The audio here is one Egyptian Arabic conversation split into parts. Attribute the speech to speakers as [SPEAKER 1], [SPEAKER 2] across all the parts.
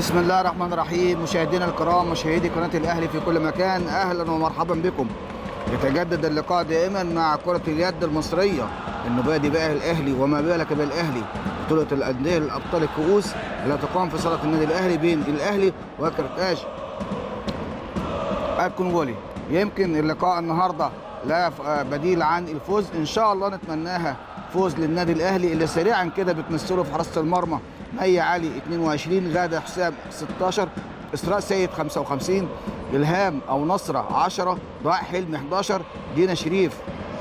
[SPEAKER 1] بسم الله الرحمن الرحيم مشاهدينا الكرام مشاهدي قناه الاهلي في كل مكان اهلا ومرحبا بكم يتجدد اللقاء دائما مع كره اليد المصريه النبادي بقى الاهلي وما بالك بالاهلي بطوله الانديه الابطال الكؤوس التي تقام في صاله النادي الاهلي بين الاهلي وكرتاج الكونغولي يمكن اللقاء النهارده لا بديل عن الفوز ان شاء الله نتمناها فوز للنادي الاهلي اللي سريعا كده بتمثله في حراسه المرمى مي علي 22 غاده حسام 16 اسراء سيد 55 الهام او نصره 10 ضاء حلمي 11 دينا شريف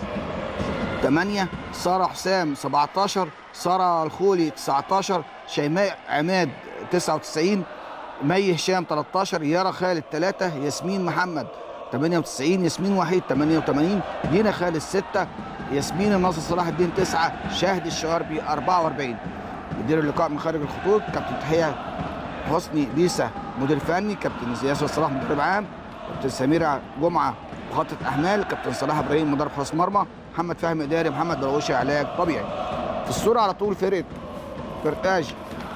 [SPEAKER 1] 8 ساره حسام 17 ساره الخولي 19 شيماء عماد 99 مي هشام 13 يارا خالد 3 ياسمين محمد 98 ياسمين وحيد 88 دينا خالد 6 ياسمين الناصر صلاح الدين 9 شاهد الشواربي 44 مدير اللقاء من خارج الخطوط كابتن تحيه حسني بيسا مدير فني كابتن ياسر صلاح مدرب عام كابتن سميرة جمعه مخطط احمال كابتن صلاح ابراهيم مدرب حراس مرمى محمد فهمي اداري محمد درويشي علاج طبيعي في الصوره على طول فرقه فرتاج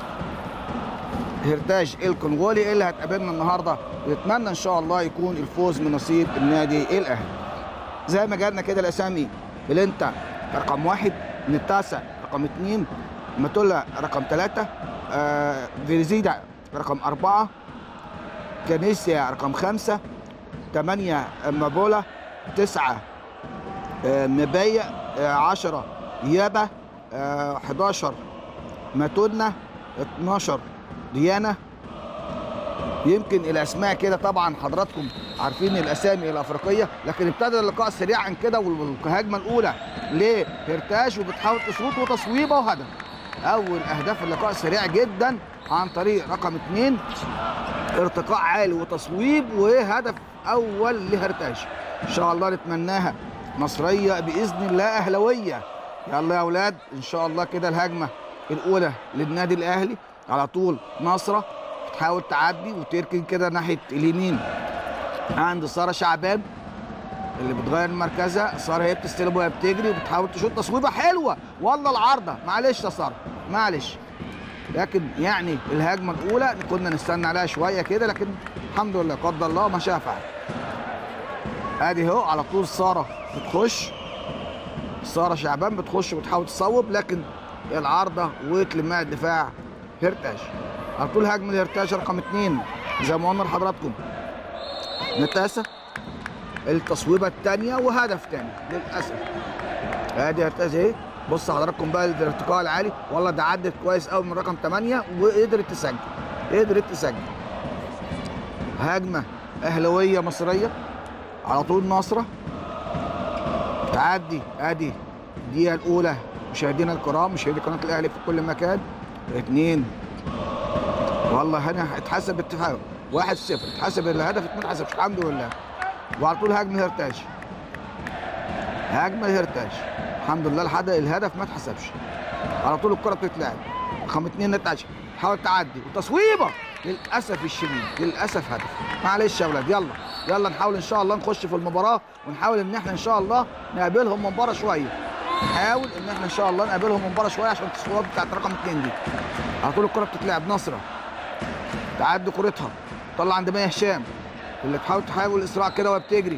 [SPEAKER 1] هرتاج الكونغولي اللي هتقابلنا النهارده نتمنى ان شاء الله يكون الفوز من نصيب النادي الاهلي زي ما جالنا كده الاسامي بلنتا رقم واحد نتاسا رقم اثنين ماتولا رقم ثلاثة آه فيرزيدا رقم أربعة كانيسيا رقم خمسة ثمانية مابولا تسعة آه مبايا آه عشرة يابا آه 11 ماتونا 12 ديانا يمكن الاسماء كده طبعا حضراتكم عارفين الاسامي الافريقيه لكن ابتدى اللقاء سريعا كده والهجمه الاولى لهرتاج وبتحاول تشوط وتصويبه وهدف اول اهداف اللقاء سريع جدا عن طريق رقم اثنين ارتقاء عالي وتصويب وهدف اول لهرتاج ان شاء الله نتمناها مصريه باذن الله اهلاويه يلا يا اولاد ان شاء الله كده الهجمه الاولى للنادي الاهلي على طول نصره تحاول تعدي وتركن كده ناحيه اليمين عند ساره شعبان اللي بتغير مركزها ساره هي بتستلم وهي بتجري وبتحاول تشوط تصويبه حلوه والله العارضه معلش يا ساره معلش لكن يعني الهجمه الاولى كنا نستنى عليها شويه كده لكن الحمد لله قدر الله ما شاء فعل ادي اهو على طول ساره بتخش ساره شعبان بتخش وبتحاول تصوب لكن العارضه وتلمها الدفاع هرتاج على طول هجمه الهرتاج رقم اثنين زي ما قلنا لحضراتكم نتاسا التصويبه الثانيه وهدف ثاني للاسف ادي هرتاج اهي بص حضراتكم بقى الارتقاء العالي والله ده عدت كويس قوي من رقم 8 وقدرت تسجل قدرت تسجل هجمه اهلاويه مصريه على طول ناصره تعدي ادي الدقيقه الاولى مشاهدينا الكرام مشاهدي قناه الاهلي في كل مكان اثنين والله هنا اتحسب اتفاق واحد صفر اتحسب الهدف ما اتحسبش الحمد لله وعلى طول هجمه هرتاج هجمه هرتاج الحمد لله لحد الهدف ما اتحسبش على طول الكره بتتلعب رقم اثنين نتاج حاول تعدي وتصويبه للاسف الشديد للاسف هدف معلش يا اولاد يلا يلا نحاول ان شاء الله نخش في المباراه ونحاول ان احنا ان شاء الله نقابلهم من بره شويه نحاول ان احنا ان شاء الله نقابلهم من بره شويه عشان التصويبات بتاعت رقم اثنين دي على طول الكره بتتلعب نصره تعدي كورتها طلع عند مي هشام اللي تحاول تحاول اسراء كده وهي بتجري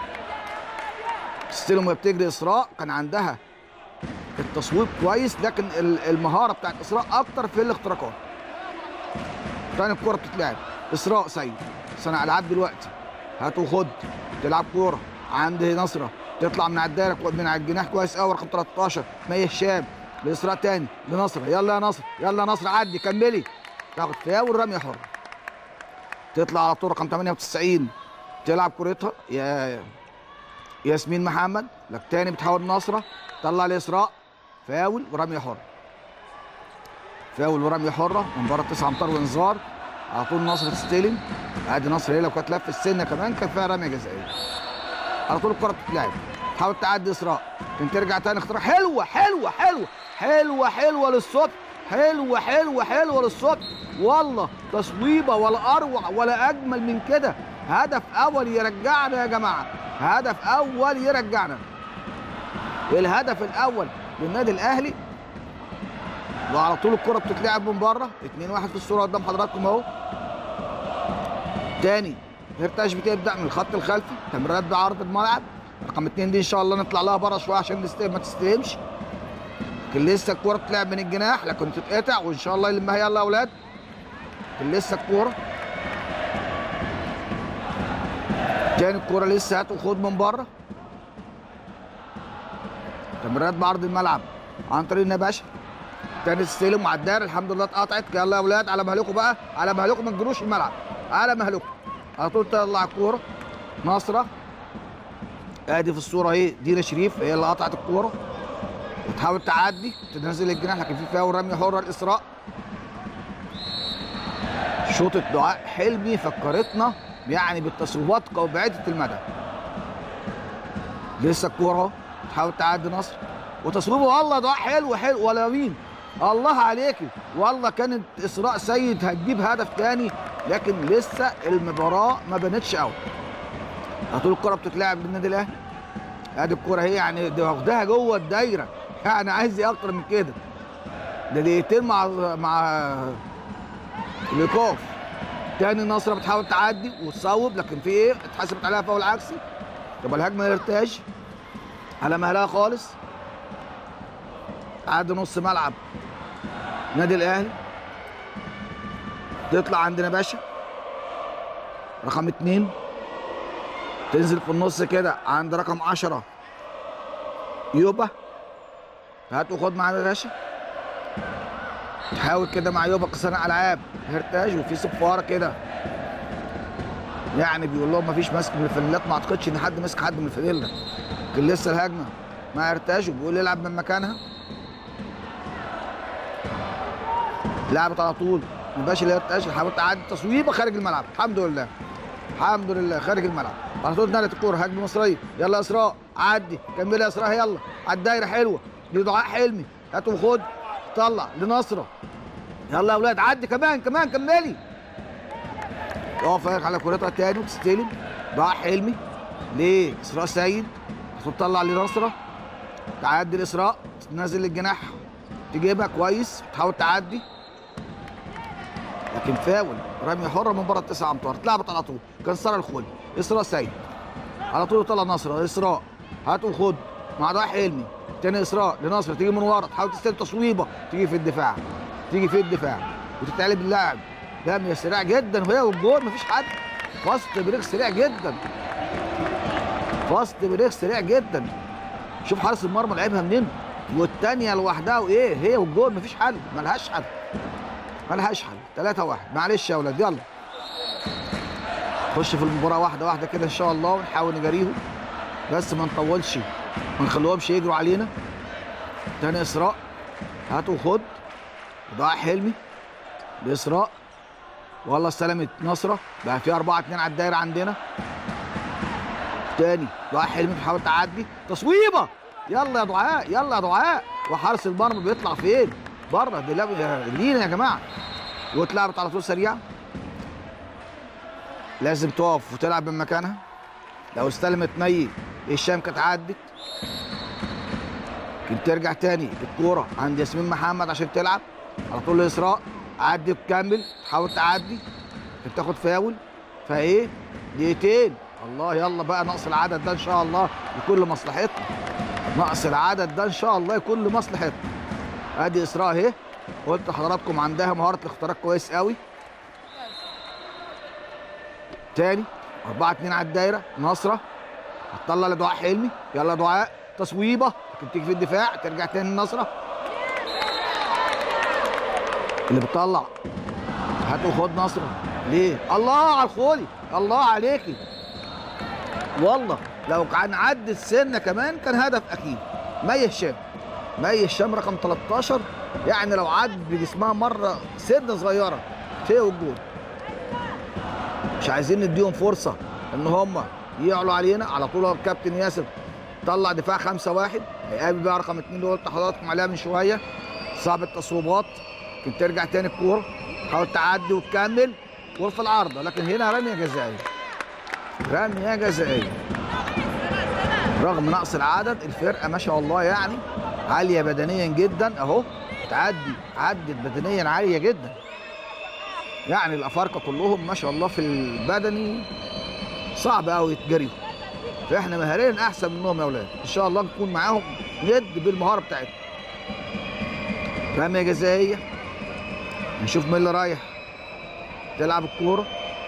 [SPEAKER 1] تستلم وهي بتجري اسراء كان عندها التصويب كويس لكن المهاره بتاعت اسراء اكتر في الاختراقات تاني الكوره بتتلعب اسراء سيد صانع العاب دلوقتي هات وخد تلعب كوره عند نصره تطلع من على الدايره من على الجناح كويس قوي رقم 13 مي هشام لاسراء تاني لنصر يلا يا نصر يلا يا نصر عدي كملي تاخد فاول رميه حره تطلع على طول رقم 98 تلعب كورتها يا ياسمين محمد لك تاني بتحاول نصره طلع لاسراء فاول ورميه حره فاول ورميه حره من بره 9 امتار وانذار على طول نصر تستلم ادي نصر هي لو كانت لف السنه كمان كان فيها رميه جزائيه على طول الكره بتتلعب تحاول تعدي اسراء ترجع تاني اختراع حلوه حلوه حلوه حلوه حلوه للصبح حلوه حلوه حلوه للصبح والله تصويبه ولا اروع ولا اجمل من كده هدف اول يرجعنا يا جماعه هدف اول يرجعنا الهدف الاول للنادي الاهلي وعلى طول الكره بتتلعب من بره 2 1 في الصوره قدام حضراتكم اهو تاني هرتاش بتبدا من الخط الخلفي تمريرات بعرض الملعب رقم اتنين دي ان شاء الله نطلع لها بره شويه عشان نستلم ما تستلمش لكن لسه الكوره بتلعب من الجناح لكن تتقطع وان شاء الله يلمها يلا يا اولاد لكن لسه الكوره تاني الكوره لسه هات وخد من بره تمريرات بعرض الملعب عن طريق النباشا تاني تستلم مع الدار الحمد لله اتقطعت يلا يا اولاد على مهلكم بقى على مهلكم ما تجروش الملعب على مهلكم على طول تطلع الكوره ناصره ادي في الصوره اهي دينا شريف هي اللي قطعت الكوره وتحاول تعدي تنزل الجناح لكن في فاول رمي حره الاسراء شوط الدعاء حلمي فكرتنا يعني بالتصويبات بعيدة المدى لسه الكوره اهو تحاول تعدي نصر وتصويبه والله دعاء حلو حلو ولا مين الله عليكي والله كانت اسراء سيد هتجيب هدف تاني لكن لسه المباراه ما بانتش قوي طول الكره بتتلعب بالنادي الاهلي ادي الكره اهي يعني دي واخداها جوه الدايره يعني عايز ايه اكتر من كده ده دقيقتين مع مع الايقاف تاني نصره بتحاول تعدي وتصوب لكن في ايه اتحسبت عليها فاول عكسي تبقى الهجمه الارتاج على مهلها خالص عدى نص ملعب نادي الاهلي تطلع عندنا باشا رقم اتنين تنزل في النص كده عند رقم عشرة يوبا هات وخد معانا يا باشا تحاول كده مع يوبا كصانع العاب هرتاج وفي صفاره كده يعني بيقول لهم مفيش ماسك من الفانيلات ما اعتقدش ان حد مسك حد من الفانيلا لكن لسه الهجمه مع هرتاج وبيقول يلعب من مكانها لعبت على طول الباشا اللي هرتاج حاول تعدي تصويبه خارج الملعب الحمد لله الحمد لله خارج الملعب على طول نقلت الكوره هجمه مصريه يلا يا اسراء عدي كملي يا اسراء يلا على الدايره حلوه لدعاء حلمي هات وخد طلع لنصره يلا يا اولاد عدي كمان كمان كملي يقف على كورتها تاني وتستلم دعاء حلمي ليه اسراء سيد المفروض تطلع لنصره تعدي الاسراء تنزل الجناح تجيبها كويس تحاول تعدي لكن فاول رمي حره من بره التسع امتار اتلعبت على طول كان ساره الخولي اسراء سيد على طول طلع نصره اسراء هات وخد مع ضاع حلمي تاني اسراء لنصر تيجي من ورا تحاول تستلم تصويبه تيجي في الدفاع تيجي في الدفاع وتتقلب اللاعب رميه سريع جدا وهي والجول مفيش حد فاست بريك سريع جدا فاست بريك سريع جدا شوف حارس المرمى لعبها منين والثانيه لوحدها وايه هي والجول مفيش حل ملهاش حل ملهاش حل 3 1 معلش يا اولاد يلا نخش في المباراه واحده واحده كده ان شاء الله ونحاول نجاريهم بس ما نطولش ما نخليهمش يجروا علينا تاني اسراء هات وخد ضاع حلمي لاسراء والله استلمت نصره بقى في 4 2 على الدايره عندنا تاني ضاع حلمي بتحاول تعدي تصويبه يلا يا دعاء يلا يا دعاء وحارس المرمى بيطلع فين بره دي لينا يا جماعه واتلعبت على طول سريعه لازم تقف وتلعب من مكانها لو استلمت مي الشام كانت عدت كنت ترجع تاني الكوره عند ياسمين محمد عشان تلعب على طول الاسراء عدي وكمل تحاول تعدي كنت تاخد فاول فايه دقيقتين الله يلا بقى نقص العدد ده ان شاء الله لكل مصلحتنا نقص العدد ده ان شاء الله يكون لمصلحتنا ادي اسراء اهي قلت لحضراتكم عندها مهاره الاختراق كويس قوي تاني 4 2 على الدايره نصره هتطلع لدعاء حلمي يلا دعاء تصويبه لكن تيجي في الدفاع ترجع تاني النصره اللي بتطلع هات وخد نصره ليه؟ الله على الخولي الله عليكي والله لو كان عدى السنه كمان كان هدف اكيد مي هشام مي هشام رقم 13 يعني لو عد بجسمها مره سنه صغيره هي والجول مش عايزين نديهم فرصه ان هم يعلوا علينا على طول هو الكابتن ياسر طلع دفاع 5 1 هيقابل بقى رقم 2 اللي قلت لحضراتكم عليها من شويه صعب التصويبات ممكن ترجع تاني الكوره حاول تعدي وتكمل وفي العارضه لكن هنا رميه جزائيه رميه جزائيه رغم نقص العدد الفرقه ما شاء الله يعني عاليه بدنيا جدا اهو تعدي عدت بدنيا عاليه جدا يعني الافارقه كلهم ما شاء الله في البدني صعب قوي يتجريوا فاحنا مهاريا احسن منهم يا اولاد ان شاء الله نكون معاهم ند بالمهاره بتاعتهم رميه جزائيه نشوف مين اللي رايح تلعب الكوره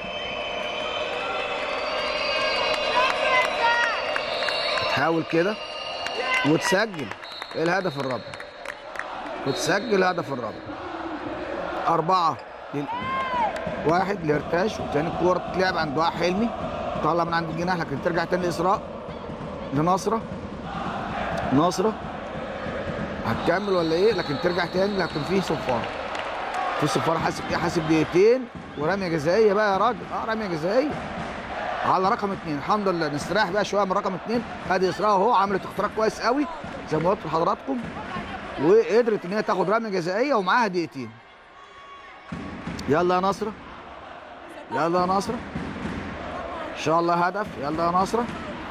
[SPEAKER 1] تحاول كده وتسجل الهدف الرابع وتسجل الهدف الرابع أربعة لل- واحد لارتاش وتاني الكورة تتلعب عند دعاء حلمي طالع من عند الجناح لكن ترجع تاني لإسراء لنصرة نصرة هتكمل ولا ايه لكن ترجع تاني لكن في صفارة في صفارة حاسب ايه حاسب دقيقتين ورمية جزائية بقى يا راجل اه رمية جزائية على رقم اثنين الحمد لله نستريح بقى شويه من رقم اثنين ادي اسراء اهو عملت اختراق كويس قوي زي ما قلت لحضراتكم وقدرت ان هي تاخد رميه جزائيه ومعاها دقيقتين يلا يا نصره يلا يا نصره ان شاء الله هدف يلا يا نصره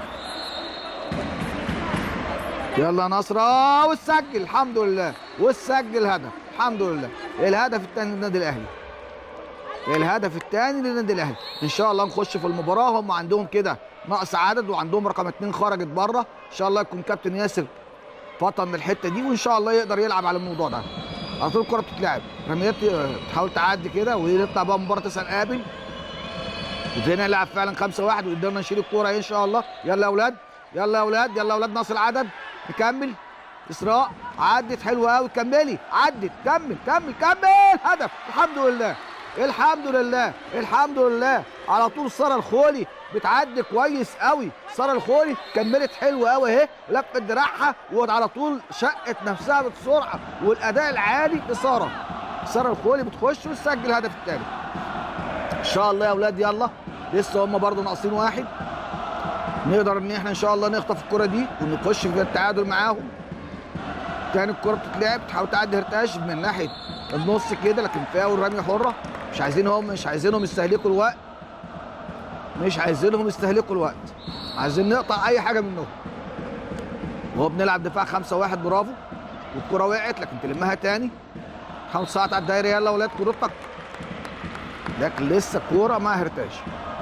[SPEAKER 1] يلا يا نصره وتسجل الحمد لله وتسجل هدف الحمد لله الهدف الثاني للنادي الاهلي الهدف الثاني للنادي الاهلي ان شاء الله نخش في المباراه هم عندهم كده نقص عدد وعندهم رقم اثنين خرجت بره ان شاء الله يكون كابتن ياسر فطن من الحته دي وان شاء الله يقدر يلعب على الموضوع ده على طول الكره بتتلعب رميات آه، تحاول تعدي كده ويطلع بقى مباراه تسعه قابل وفينا نلعب فعلا 5 1 وقدرنا نشيل الكوره ان شاء الله يلا يا اولاد يلا يا اولاد يلا يا اولاد ناقص العدد نكمل اسراء عدت حلوه قوي كملي عدت كمل كمل كمل هدف الحمد لله الحمد لله الحمد لله على طول ساره الخولي بتعدي كويس قوي ساره الخولي كملت حلوه قوي اهي لفت دراعها وعلى طول شقت نفسها بسرعه والاداء العالي لساره ساره الخولي بتخش وتسجل الهدف الثاني ان شاء الله يا اولاد يلا لسه هم برضو ناقصين واحد نقدر ان احنا ان شاء الله نخطف الكره دي ونخش في التعادل معاهم تاني الكره بتتلعب تحاول تعدي هرتاش من ناحيه النص كده لكن فاول رميه حره مش عايزينهم مش عايزينهم يستهلكوا الوقت مش عايزينهم يستهلكوا الوقت عايزين نقطع اي حاجه منهم وهو بنلعب دفاع 5 1 برافو والكره وقعت لكن تلمها تاني حاول ساعات على الدايره يلا ولاد كورتك لكن لسه كوره ما هرتاش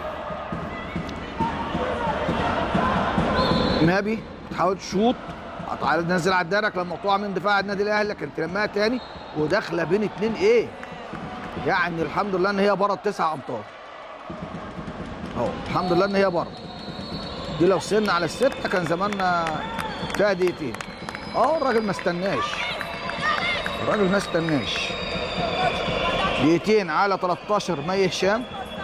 [SPEAKER 1] نبي تحاول تشوط تعالى ننزل على الدايره لما مقطوعه من دفاع النادي الاهلي لكن تلمها تاني وداخله بين اتنين ايه يعني الحمد لله ان هي بره تسع امتار اهو الحمد لله ان هي بره دي لو سن على الستة كان زماننا فيها دقيقتين اه الراجل ما استناش الراجل ما استناش دقيقتين على 13 مي هشام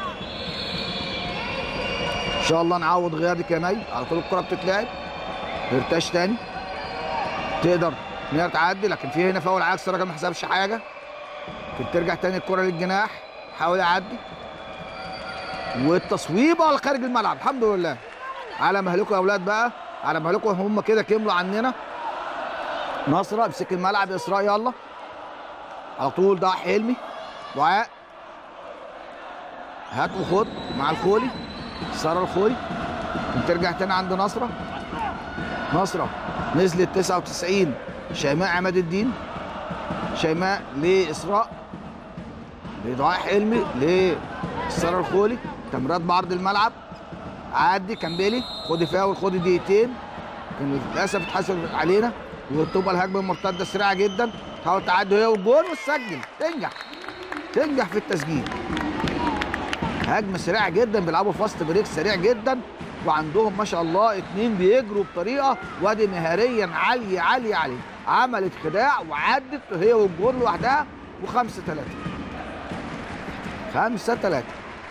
[SPEAKER 1] ان شاء الله نعوض غيابك يا مي على طول الكره بتتلعب ارتاش تاني تقدر ان هي تعدي لكن في هنا فاول عكس الراجل ما حسبش حاجه ممكن ترجع تاني الكره للجناح حاول يعدي والتصويبه على خارج الملعب الحمد لله على مهلكم يا اولاد بقى على مهلكم هم كده كملوا عننا نصره امسك الملعب يا اسراء يلا على طول ضاع حلمي دعاء هات وخد مع الخولي ساره الخولي ترجع تاني عند نصره نصره نزلت 99 شيماء عماد الدين شيماء لاسراء لدعاء حلمي لساره الخولي تمريرات بعرض الملعب عدي كمبيلي خدي فاول خدي دقيقتين كان للاسف اتحسب علينا وتبقى الهجمه المرتده سريعه جدا تحاول تعدي هي والجول وتسجل تنجح تنجح في التسجيل هجمه سريعه جدا بيلعبوا فاست بريك سريع جدا وعندهم ما شاء الله اتنين بيجروا بطريقه وادي مهاريا عاليه عاليه عاليه عملت خداع وعدت هي والجول لوحدها وخمسه ثلاثه خمسه ثلاثه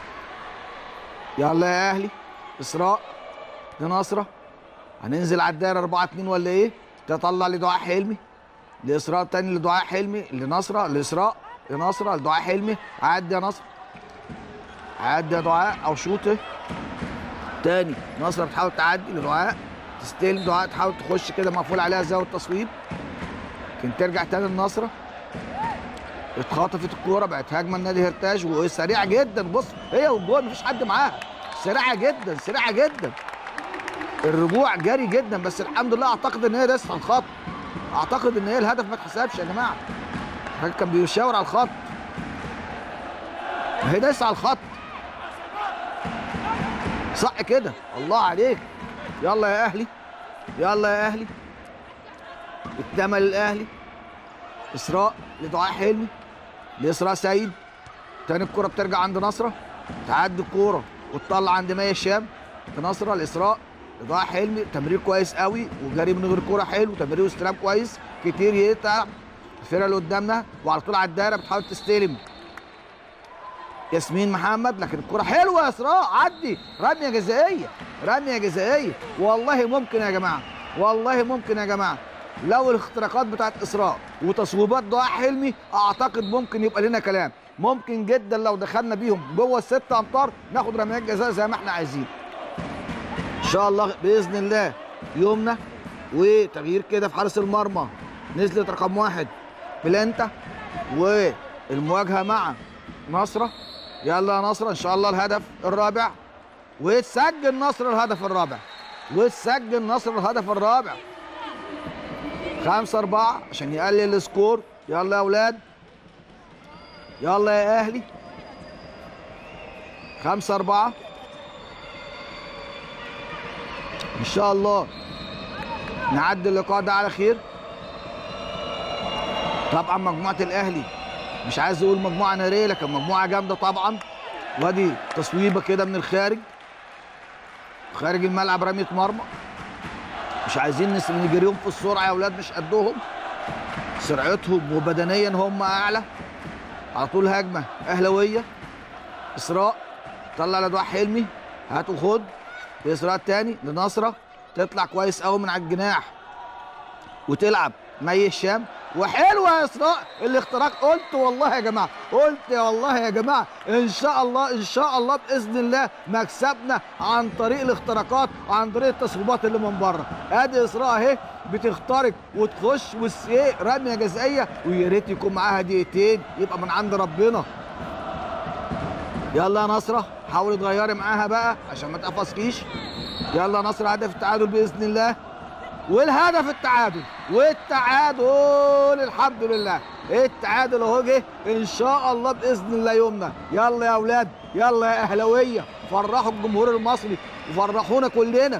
[SPEAKER 1] يلا يا اهلي اسراء لنصره هننزل على الدايره 4 2 ولا ايه؟ تطلع لدعاء حلمي لاسراء تاني لدعاء حلمي لنصره لاسراء لنصره لدعاء حلمي عدي يا نصر عدي يا دعاء او شوطه تاني نصره بتحاول تعدي لدعاء تستلم دعاء تحاول تخش كده مقفول عليها زاويه التصويب لكن ترجع تاني لنصره اتخطفت الكوره بقت هجمه النادي هرتاج وسريعه جدا بص هي والجول مفيش حد معاها سريعه جدا سريعه جدا الرجوع جري جدا بس الحمد لله اعتقد ان هي دست على الخط اعتقد ان هي الهدف ما اتحسبش يا جماعه الراجل كان بيشاور على الخط هي دايسه على الخط صح كده الله عليك يلا يا اهلي يلا يا اهلي التمل الاهلي اسراء لدعاء حلمي لاسراء سيد تاني الكره بترجع عند نصره تعدي الكوره وتطلع عند مي الشام نصره الاسراء لدعاء حلمي تمرير كويس قوي وجري من غير كوره حلو تمرير واستلام كويس كتير يقطع الفرقه اللي قدامنا وعلى طول على الدايره بتحاول تستلم ياسمين محمد لكن الكرة حلوة يا اسراء عدي رمية جزائية رمية جزائية والله ممكن يا جماعة والله ممكن يا جماعة لو الاختراقات بتاعت اسراء وتصويبات دعاء حلمي اعتقد ممكن يبقى لنا كلام ممكن جدا لو دخلنا بيهم جوه الست امتار ناخد رميات جزاء زي ما احنا عايزين ان شاء الله باذن الله يومنا وتغيير كده في حارس المرمى نزلت رقم واحد بلانتا والمواجهه مع نصره يلا يا نصره ان شاء الله الهدف الرابع وتسجل نصر الهدف الرابع وتسجل نصر الهدف الرابع خمسة أربعة عشان يقلل السكور يلا يا أولاد يلا يا أهلي خمسة أربعة إن شاء الله نعدي اللقاء ده على خير طبعا مجموعة الأهلي مش عايز أقول مجموعة نارية لكن مجموعة جامدة طبعا وادي تصويبة كده من الخارج خارج الملعب رمية مرمى مش عايزين نس- نجريهم في السرعة يا أولاد مش قدهم سرعتهم وبدنيا هم أعلى على طول هجمة أهلوية إسراء طلع لدعاء حلمي هات وخد إسراء التاني لنصرة تطلع كويس قوي من على الجناح وتلعب مي هشام وحلوه يا اسراء الاختراق قلت والله يا جماعه قلت يا والله يا جماعه ان شاء الله ان شاء الله باذن الله مكسبنا عن طريق الاختراقات وعن طريق التصويبات اللي من بره ادي اسراء اهي بتخترق وتخش وس ايه رميه جزائيه ويا ريت يكون معاها دقيقتين يبقى من عند ربنا يلا يا نصره حاولي تغيري معاها بقى عشان ما تقفصكيش يلا يا نصر هدف التعادل باذن الله والهدف التعادل والتعادل الحمد لله التعادل اهو جه ان شاء الله باذن الله يومنا يلا يا اولاد يلا يا اهلاويه فرحوا الجمهور المصري وفرحونا كلنا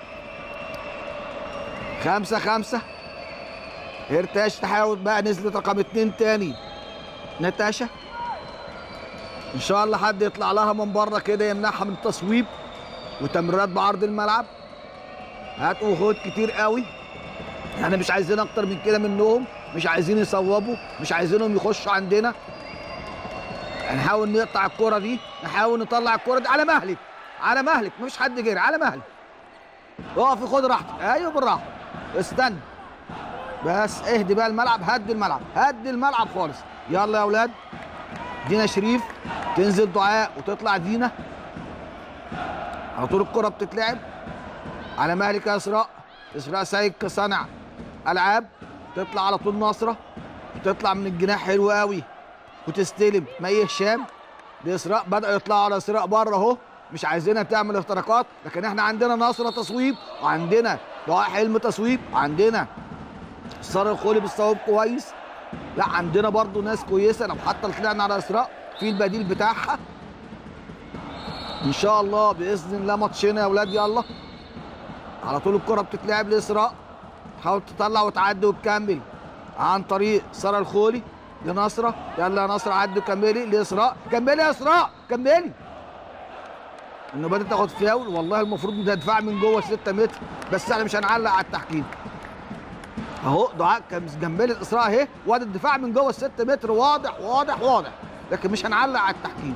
[SPEAKER 1] خمسة خمسة ارتاش تحاول بقى نزلت رقم اتنين تاني نتاشا ان شاء الله حد يطلع لها من بره كده يمنعها من التصويب وتمريرات بعرض الملعب هات وخد كتير قوي يعني مش عايزين اكتر من كده منهم مش عايزين يصوبوا مش عايزينهم يخشوا عندنا هنحاول نقطع الكرة دي نحاول نطلع الكرة دي على مهلك على مهلك مفيش حد جري على مهلك اقف خد راحتك ايوه بالراحه استنى بس اهدي بقى الملعب هدي الملعب هدي الملعب خالص يلا يا اولاد دينا شريف تنزل دعاء وتطلع دينا على طول الكرة بتتلعب على مهلك يا اسراء اسراء سيد كصانع العاب تطلع على طول ناصره تطلع من الجناح حلو قوي وتستلم مي هشام دي اسراء بدأوا يطلعوا على اسراء بره اهو مش عايزينها تعمل اختراقات لكن احنا عندنا ناصره تصويب وعندنا دعاء حلم تصويب وعندنا ساره الخولي بالصواب كويس لا عندنا برضو ناس كويسه لو حتى طلعنا على اسراء في البديل بتاعها ان شاء الله باذن الله ماتشنا يا اولاد يلا على طول الكره بتتلعب لاسراء تحاول تطلع وتعدي وتكمل عن طريق ساره الخولي لنصره يلا يا نصره عدي وكملي لاسراء كملي يا اسراء كملي انه بدات تاخد فاول والله المفروض ده دفاع من جوه 6 متر بس احنا مش هنعلق على التحكيم اهو دعاء كان جنبي الاسراء اهي وادي الدفاع من جوه 6 متر واضح واضح واضح لكن مش هنعلق على التحكيم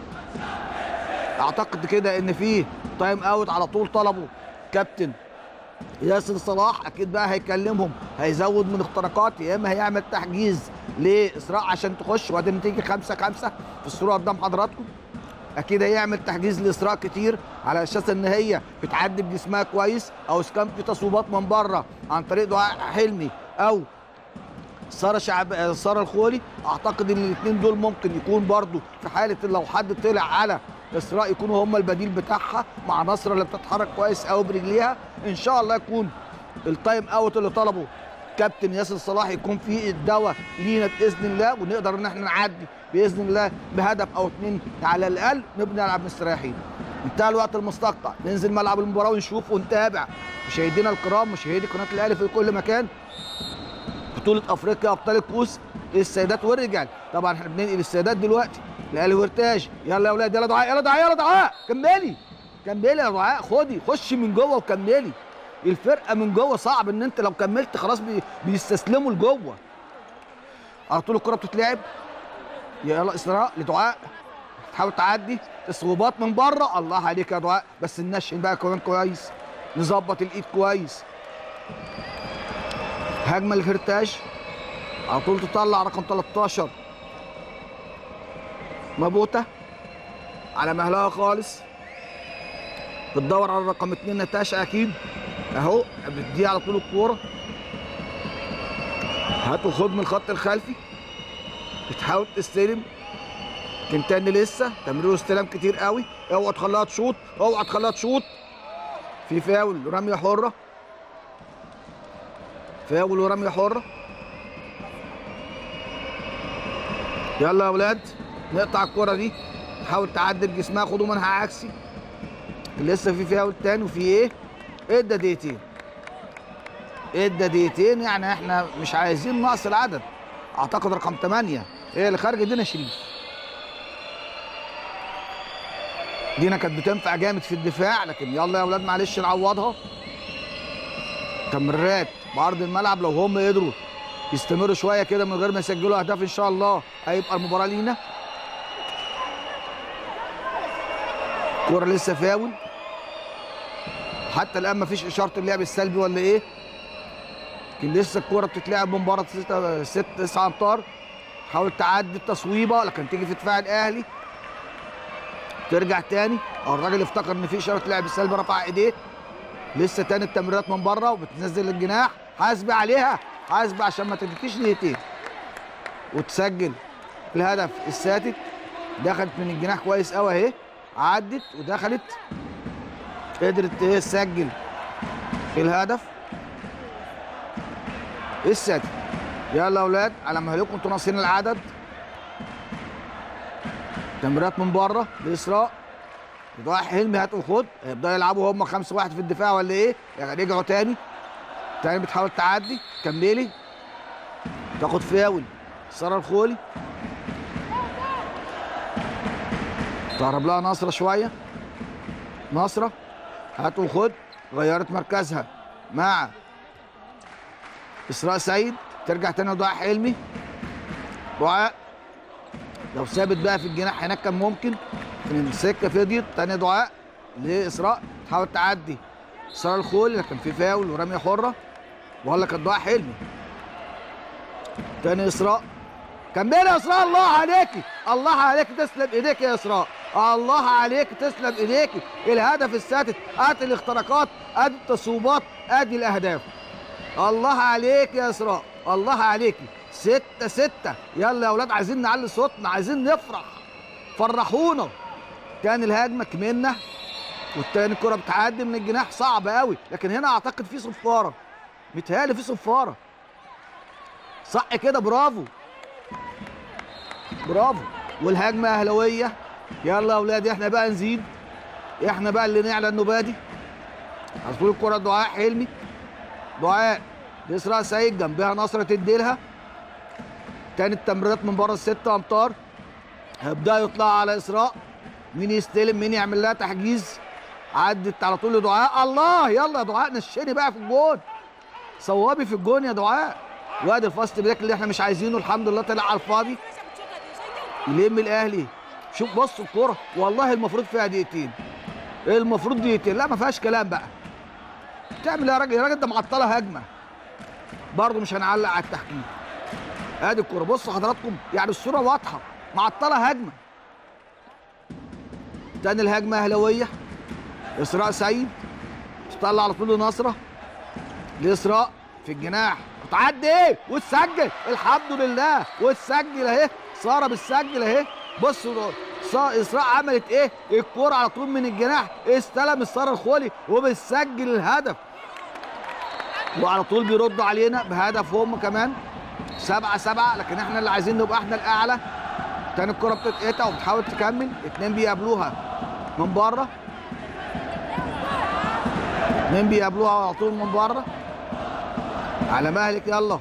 [SPEAKER 1] اعتقد كده ان في تايم اوت على طول طلبه كابتن ياسر صلاح اكيد بقى هيكلمهم هيزود من اختراقات يا اما هيعمل تحجيز لاسراء عشان تخش وادي النتيجه 5 5 في الصوره قدام حضراتكم اكيد هيعمل تحجيز لاسراء كتير على اساس ان هي بتعدي بجسمها كويس او اذا كان في تصويبات من بره عن طريق دعاء حلمي او ساره شعب ساره الخولي اعتقد ان الاثنين دول ممكن يكون برضو في حاله لو حد طلع على اسراء يكونوا هم البديل بتاعها مع نصر اللي بتتحرك كويس قوي برجليها ان شاء الله يكون التايم اوت اللي طلبه الكابتن ياسر صلاح يكون في الدواء لينا باذن الله ونقدر ان احنا نعدي باذن الله بهدف او اتنين على الاقل نبقى نلعب مستريحين انتهى الوقت المستقطع ننزل ملعب المباراه ونشوف ونتابع مشاهدينا الكرام مشاهدي قناه الاهلي في كل مكان بطوله افريقيا ابطال الكؤوس السيدات والرجال طبعا احنا بننقل السيدات دلوقتي الاهلي وارتاج يلا يا اولاد يلا دعاء يلا دعاء يلا دعاء كملي كملي يا دعاء خدي خشي من جوه وكملي الفرقه من جوه صعب ان انت لو كملت خلاص بي بيستسلموا لجوه على طول الكره بتتلعب يلا اسراء لدعاء تحاول تعدي تصويبات من بره الله عليك يا دعاء بس ننشن بقى كمان كويس نظبط الايد كويس هجمه للهرتاج على طول تطلع رقم 13 مبوته على مهلها خالص بتدور على رقم 2 نتاشا اكيد اهو بتدي على طول الكوره هاتوا خد من الخط الخلفي بتحاول تستلم لكن تاني لسه تمرير استلام كتير قوي اوعى تخليها تشوط اوعى تخليها تشوط في فاول رميه حره فاول ورميه حره يلا يا اولاد نقطع الكره دي تحاول تعدل جسمها خدوا منها عكسي لسه في فاول تاني وفي ايه ادى دقيقتين ادى دقيقتين يعني احنا مش عايزين نقص العدد اعتقد رقم 8 هي اللي خارجه دينا شريف دينا كانت بتنفع جامد في الدفاع لكن يلا يا اولاد معلش نعوضها تمريرات بعرض الملعب لو هم قدروا يستمروا شويه كده من غير ما يسجلوا اهداف ان شاء الله هيبقى المباراه لينا كوره لسه فاول حتى الان مفيش اشاره اللعب السلبي ولا ايه لكن لسه الكوره بتتلعب من بره 6 6 9 امتار حاول تعدي التصويبه لكن تيجي في دفاع الاهلي ترجع تاني أو الراجل افتكر ان في اشاره لعب سلبي رفع ايديه لسه تاني التمريرات من بره وبتنزل الجناح حاسب عليها حاسب عشان ما تديكيش دقيقتين وتسجل الهدف الساتت دخلت من الجناح كويس قوي اهي عدت ودخلت قدرت ايه تسجل الهدف السادس يلا يا اولاد على مهلكم انتوا ناقصين العدد تمريرات من بره لاسراء ضايع حلمي هات وخد هيبداوا يلعبوا هم خمسة واحد في الدفاع ولا ايه؟ يعني رجعوا تاني تاني بتحاول تعدي كملي تاخد فاول ساره الخولي تقرب لها نصره شويه نصره هات وخد غيرت مركزها مع اسراء سعيد ترجع تاني دعاء حلمي دعاء لو ثابت بقى في الجناح هناك كان ممكن لكن السكه فضيت تاني دعاء لاسراء تحاول تعدي اسراء الخول لكن في فاول ورميه حره ولا كان دعاء حلمي تاني اسراء كملي يا اسراء الله عليكي الله عليكي تسلم ايديك يا اسراء الله عليك تسلم ايديك الهدف السادس ادي الاختراقات ادي التصويبات ادي الاهداف الله عليك يا اسراء الله عليكي ستة ستة يلا يا اولاد عايزين نعلي صوتنا عايزين نفرح فرحونا تاني الهجمه كملنا والتاني الكره بتعدي من الجناح صعب قوي لكن هنا اعتقد في صفاره متهيألي في صفاره صح كده برافو برافو والهجمه اهلاويه يلا يا اولاد احنا بقى نزيد احنا بقى اللي نعلى النبادي هتقول الكره دعاء حلمي دعاء يسرى سعيد جنبها نصره تديلها تاني التمريرات من بره الستة امتار هيبدأ يطلع على اسراء مين يستلم مين يعمل لها تحجيز عدت على طول لدعاء الله يلا يا دعاء نشري بقى في الجون صوابي في الجون يا دعاء وادي الفاست بريك اللي احنا مش عايزينه الحمد لله طلع على الفاضي يلم الاهلي شوف بص الكوره والله المفروض فيها دقيقتين المفروض دقيقتين لا ما فيهاش كلام بقى تعمل يا راجل يا راجل ده معطله هجمه برضه مش هنعلق على التحكيم ادي الكوره بصوا حضراتكم يعني الصوره واضحه معطله هجمه تاني الهجمه اهلاويه اسراء سعيد تطلع على طول لنصره لاسراء في الجناح وتعدي ايه وتسجل الحمد لله وتسجل اهي ساره بتسجل اهي بصوا اسراء عملت ايه الكوره على طول من الجناح استلم الساره الخولي وبتسجل الهدف وعلى طول بيردوا علينا بهدف هم كمان سبعة سبعة لكن احنا اللي عايزين نبقى احنا الأعلى تاني الكرة بتتقطع وبتحاول تكمل اتنين بيقابلوها من بره اتنين بيقابلوها على طول من بره على مهلك يلا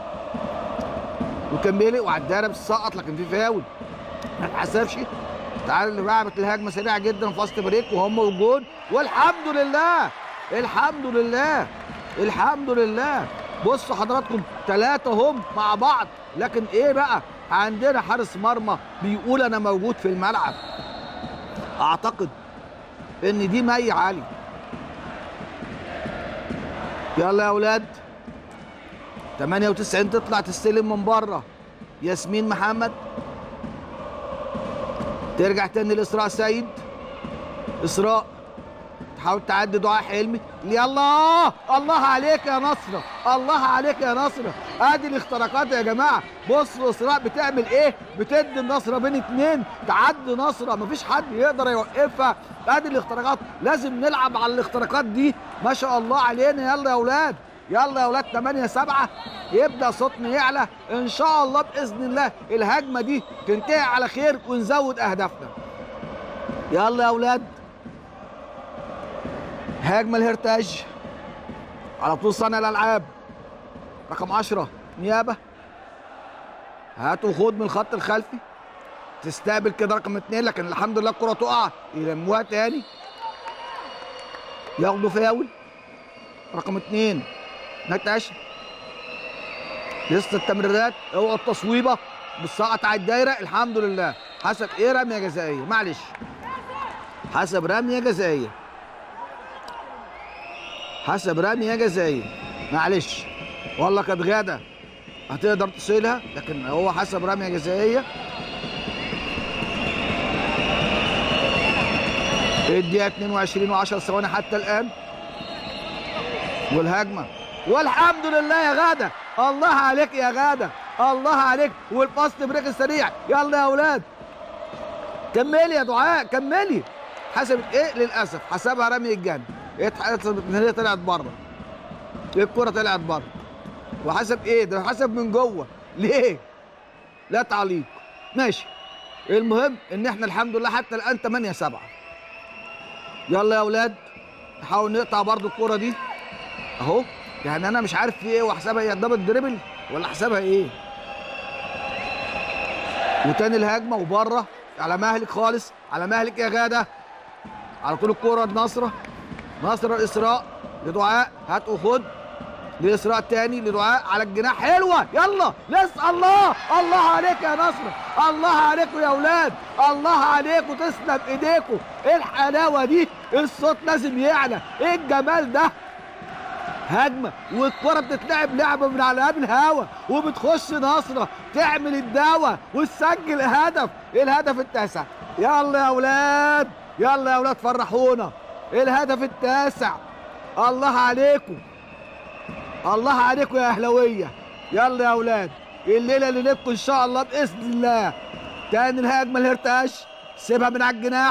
[SPEAKER 1] وكملي وعدانا بتسقط لكن في فاول ما اتحسبش تعال اللي لعبت الهجمه سريعه جدا في وسط بريك وهم والجون والحمد لله الحمد لله الحمد لله بصوا حضراتكم ثلاثة هم مع بعض لكن ايه بقى عندنا حارس مرمى بيقول انا موجود في الملعب اعتقد ان دي مي علي يلا يا اولاد 98 تطلع تستلم من بره ياسمين محمد ترجع تاني لاسراء سيد اسراء تحاول تعدي دعاء حلمي يلا الله عليك يا نصرة الله عليك يا نصرة ادي الاختراقات يا جماعة بصوا اسراء بتعمل ايه بتدي النصرة بين اتنين تعدي نصرة مفيش حد يقدر يوقفها ادي الاختراقات لازم نلعب على الاختراقات دي ما شاء الله علينا يلا يا اولاد يلا يا اولاد 8 7 يبدا صوتنا يعلى ان شاء الله باذن الله الهجمه دي تنتهي على خير ونزود اهدافنا يلا يا اولاد هجمه الهرتاج على طول صانع الالعاب رقم 10 نيابه هات وخد من الخط الخلفي تستقبل كده رقم اثنين لكن الحمد لله الكره تقع يلموها تاني ياخدوا فاول رقم اثنين نتاشا لسه التمريرات اوعوا التصويبه بالسقط على الدايره الحمد لله حسب ايه رميه جزائيه معلش حسب رميه جزائيه حسب رميه جزائيه معلش والله كانت غاده هتقدر تصيلها لكن هو حسب رميه جزائيه الدقيقه 22 و10 ثواني حتى الان والهجمه والحمد لله يا غاده الله عليك يا غاده الله عليك والباست بريك السريع يلا يا اولاد كملي يا دعاء كملي حسبت ايه للاسف حسبها رمي الجنب اتحسبت ان هي طلعت بره الكره طلعت بره وحسب ايه ده حسب من جوه ليه لا تعليق ماشي المهم ان احنا الحمد لله حتى الان 8 7 يلا يا اولاد نحاول نقطع برضو الكره دي اهو يعني انا مش عارف في ايه وحسابها هي دبل دريبل ولا حسابها ايه وتاني الهجمه وبره على مهلك خالص على مهلك يا غاده على طول الكوره لنصره نصره الاسراء لدعاء هات وخد لاسراء تاني لدعاء على الجناح حلوه يلا لسه الله الله عليك يا نصر الله عليكم يا اولاد الله عليكم تسلم ايديكم ايه الحلاوه دي الصوت لازم يعلى ايه الجمال ده هجمه والكره بتتلعب لعبه من على قلب الهوا وبتخش نصره تعمل الدواء وتسجل هدف الهدف التاسع يلا يا اولاد يلا يا اولاد فرحونا الهدف التاسع الله عليكم الله عليكم يا اهلاويه يلا يا اولاد الليله اللي نبكوا ان شاء الله باذن الله تاني الهجمه الهرتاش سيبها من على الجناح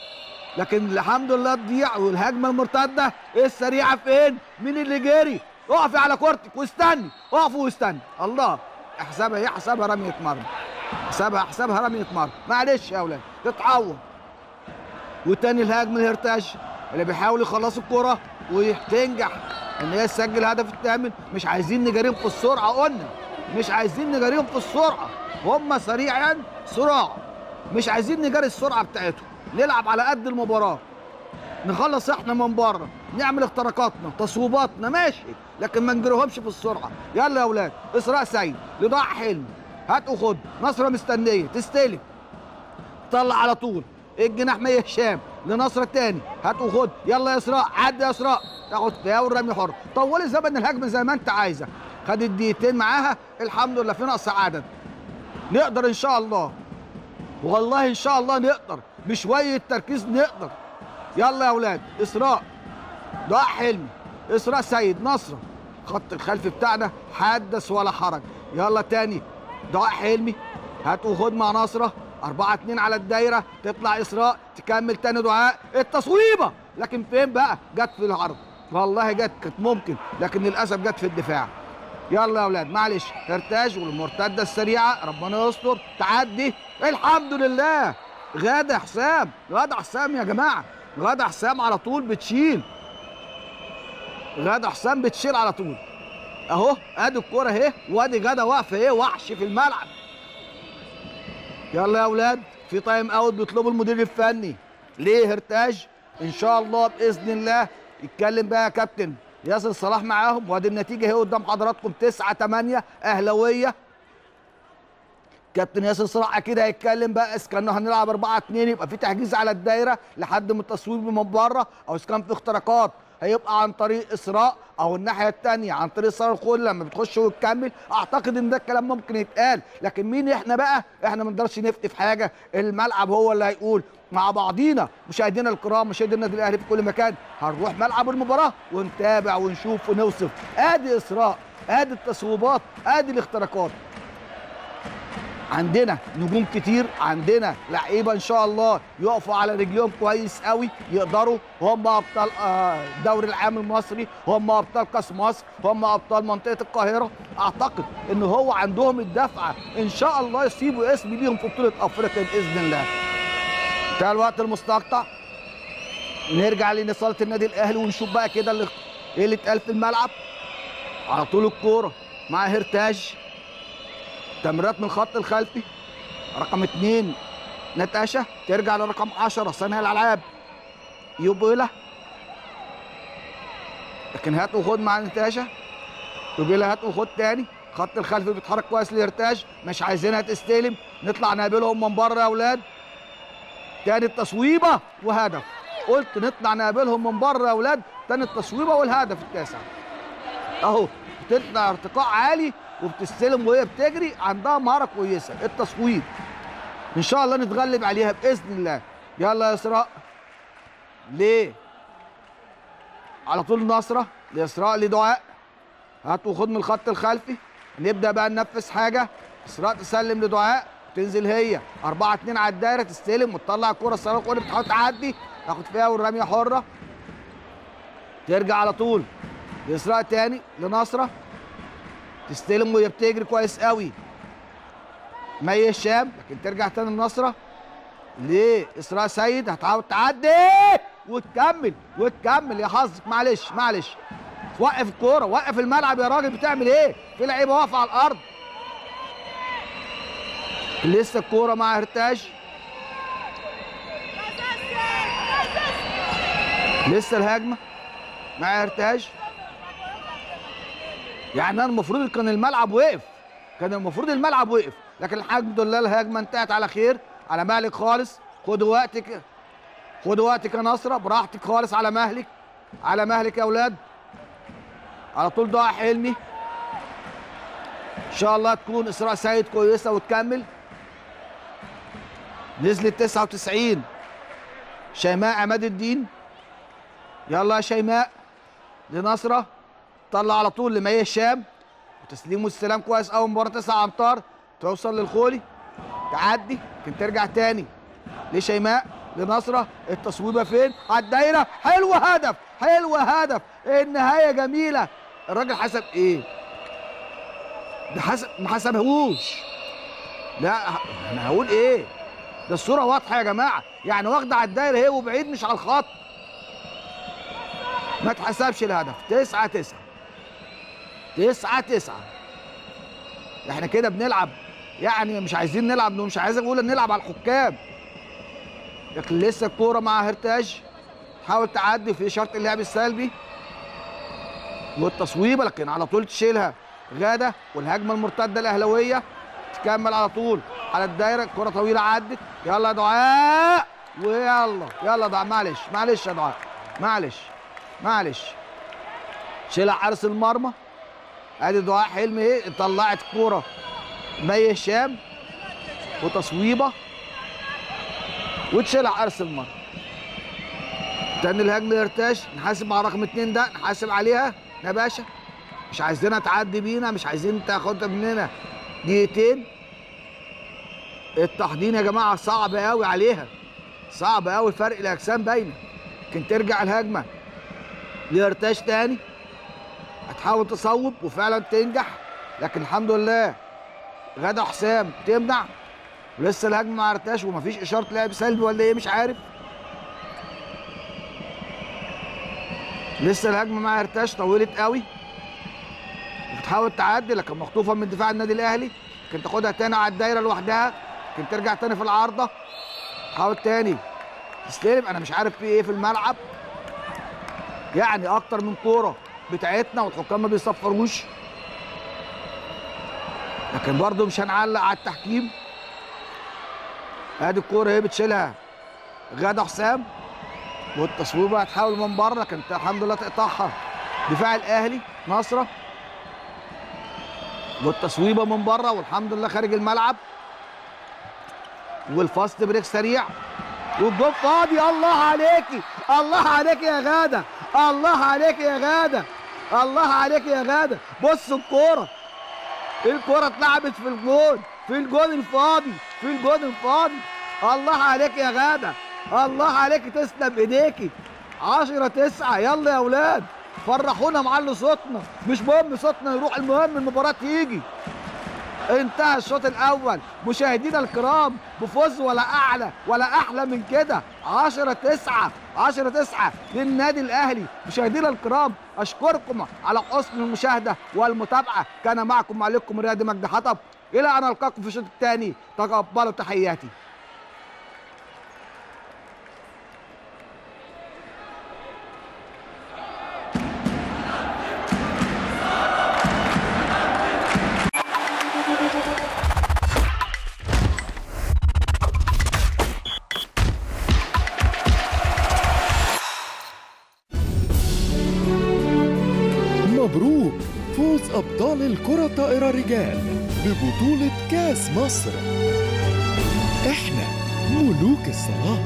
[SPEAKER 1] لكن الحمد لله تضيع والهجمه المرتده السريعه فين؟ مين اللي جري؟ اقفي على كورتك واستني اقفي واستني الله احسبها ايه حسابها رميه مرمى حسابها حسابها رميه مرمى معلش يا اولاد تتعوض وتاني الهجمه الهرتاش اللي بيحاول يخلص الكره وتنجح ان هي تسجل الهدف الثامن مش عايزين نجاريهم في السرعه قلنا مش عايزين نجاريهم في السرعه هم سريعا صراع مش عايزين نجاري السرعه بتاعتهم نلعب على قد المباراه نخلص احنا من بره نعمل اختراقاتنا تصويباتنا ماشي لكن ما نجريهمش في السرعه يلا يا اولاد اسراء سيد لضاع حلم هات وخد نصره مستنيه تستلم طلع على طول الجناح مي هشام لنصر الثاني هات وخد يلا يا اسراء عدي يا اسراء تاخد فاول رمي حر طولي زمن الهجمه زي ما انت عايزه خدت دقيقتين معاها الحمد لله في نقص عدد نقدر ان شاء الله والله ان شاء الله نقدر بشويه تركيز نقدر يلا يا اولاد اسراء دعاء حلمي اسراء سيد نصره خط الخلفي بتاعنا حدث ولا حرج يلا تاني دعاء حلمي هات وخد مع نصره أربعة اتنين على الدايرة تطلع إسراء تكمل تاني دعاء التصويبة لكن فين بقى؟ جت في العرض والله جت كانت ممكن لكن للاسف جت في الدفاع يلا يا اولاد معلش ارتاج والمرتده السريعه ربنا يستر تعدي الحمد لله غاده حسام غاده حسام يا جماعه غاده حسام على طول بتشيل غاده حسام بتشيل على طول اهو ادي الكوره اهي وادي غاده واقفه اهي وحش في الملعب يلا يا اولاد في تايم اوت بيطلبوا المدير الفني ليه هرتاج ان شاء الله باذن الله يتكلم بقى يا كابتن ياسر صلاح معاهم وادي النتيجه اهي قدام حضراتكم 9 8 اهلاويه كابتن ياسر صلاح اكيد هيتكلم بقى اذا كنا هنلعب 4 2 يبقى في تحجيز على الدايره لحد من التصويب من بره او اذا كان في اختراقات هيبقى عن طريق اسراء او الناحيه الثانيه عن طريق ساره الخول لما بتخش وتكمل اعتقد ان ده الكلام ممكن يتقال لكن مين احنا بقى احنا ما نقدرش نفتي في حاجه الملعب هو اللي هيقول مع بعضينا مشاهدينا الكرام مشاهدي النادي الاهلي في كل مكان هنروح ملعب المباراه ونتابع ونشوف ونوصف ادي اسراء ادي التصويبات ادي الاختراقات عندنا نجوم كتير عندنا لعيبه ان شاء الله يقفوا على رجليهم كويس قوي يقدروا هم ابطال آه، الدوري العام المصري هم ابطال كاس مصر هم ابطال منطقه القاهره اعتقد ان هو عندهم الدفعه ان شاء الله يسيبوا اسم ليهم في بطوله افريقيا باذن الله انتهى الوقت المستقطع نرجع لنصاله النادي الاهلي ونشوف بقى كده اللي ايه اللي اتقال في الملعب على طول الكوره مع هرتاج تمريرات من الخط الخلفي رقم اثنين نتاشا ترجع لرقم 10 صانع الالعاب يوبيلا لكن هات وخد مع نتاشا يوبيلا هات وخد تاني خط الخلفي بيتحرك كويس ليرتاج مش عايزينها تستلم نطلع نقابلهم من بره يا اولاد تاني التصويبه وهدف قلت نطلع نقابلهم من بره يا اولاد تاني التصويبه والهدف التاسع اهو بتطلع ارتقاء عالي وبتستلم وهي بتجري عندها مهاره كويسه التصويب ان شاء الله نتغلب عليها باذن الله يلا يا اسراء ليه على طول نصره لاسراء لدعاء هات وخد من الخط الخلفي نبدا بقى ننفذ حاجه اسراء تسلم لدعاء تنزل هي 4 2 على الدايره تستلم وتطلع الكره الصاروخ وهي بتحاول تعدي تاخد فيها والرميه حره ترجع على طول لاسراء تاني لنصره تستلم وهي بتجري كويس قوي مي هشام لكن ترجع تاني لنصره ليه اسراء سيد هتحاول تعدي وتكمل وتكمل يا حظك معلش معلش وقف الكوره وقف الملعب يا راجل بتعمل ايه في لعيبه واقفه على الارض لسه الكوره مع هرتاج لسه الهجمه مع هرتاج يعني انا المفروض كان الملعب وقف كان المفروض الملعب وقف لكن الحمد لله الهجمه انتهت على خير على مهلك خالص خدوا وقتك خدوا وقتك يا نصره براحتك خالص على مهلك على مهلك يا اولاد على طول دعاء حلمي ان شاء الله تكون اسراء سيد كويسه وتكمل نزلت 99 شيماء عماد الدين يلا يا شيماء لنصره طلع على طول لمي هشام وتسليم واستلام كويس قوي من بره تسع امتار توصل للخولي تعدي ممكن ترجع تاني لشيماء لنصره التصويبه فين على الدايره حلوه هدف حلوه هدف النهايه جميله الراجل حسب ايه ده حسب ما حسبهوش لا انا هقول ايه ده الصوره واضحه يا جماعه يعني واخده على الدايره اهي وبعيد مش على الخط ما اتحسبش الهدف 9 9 9 9 احنا كده بنلعب يعني مش عايزين نلعب مش عايز اقول نلعب على الحكام لكن لسه الكوره مع هرتاج تحاول تعدي في اشاره اللعب السلبي والتصويبه لكن على طول تشيلها غاده والهجمه المرتده الاهلاويه تكمل على طول على الدايره الكره طويله عدت يلا يا دعاء ويلا يلا دعاء معلش معلش يا دعاء معلش معلش شيلها حارس المرمى ادي دعاء حلمي ايه طلعت كوره مي هشام وتصويبه وتشيلها حارس المرمى تاني الهجمه يرتاش نحاسب على رقم اتنين ده نحاسب عليها يا باشا مش عايزينها تعدي بينا مش عايزين تاخد مننا دقيقتين التحضين يا جماعه صعب قوي عليها صعب قوي فرق الاجسام باينه لكن ترجع الهجمه ليرتاش تاني هتحاول تصوب وفعلا تنجح لكن الحمد لله غدا حسام تمنع ولسه الهجمه ما عرفتهاش ومفيش اشاره لعب سلبي ولا ايه مش عارف لسه الهجمه ما عرفتهاش طولت قوي بتحاول تعدي لكن مخطوفه من دفاع النادي الاهلي لكن تاخدها تاني على الدايره لوحدها لكن ترجع تاني في العارضه تحاول تاني تستلم انا مش عارف في ايه في الملعب يعني اكتر من كوره بتاعتنا والحكام ما بيصفروش لكن برضه مش هنعلق على التحكيم ادي الكوره اهي بتشيلها غاده حسام والتصويبه هتحاول من بره لكن الحمد لله تقطعها دفاع الاهلي نصره والتصويبه من بره والحمد لله خارج الملعب والفاست بريك سريع والجول فاضي الله عليكي الله عليكي يا غاده الله عليكي يا غاده الله عليكي يا غاده بص الكوره الكوره اتلعبت في الجول في الجول الفاضي في الجول الفاضي الله عليك يا غاده الله عليك تسلم ايديكي 10 9 يلا يا اولاد فرحونا معلي صوتنا مش مهم صوتنا يروح المهم المباراه تيجي انتهى الشوط الاول مشاهدينا الكرام بفوز ولا اعلى ولا احلى من كده 10 9 10 9 للنادي الاهلي مشاهدينا الكرام اشكركم على حسن المشاهده والمتابعه كان معكم معلقكم رياضي مجدي حطب الى ان القاكم في الشوط الثاني تقبلوا تحياتي
[SPEAKER 2] مبروك فوز أبطال الكرة الطائرة رجال ببطولة كاس مصر احنا ملوك الصلاة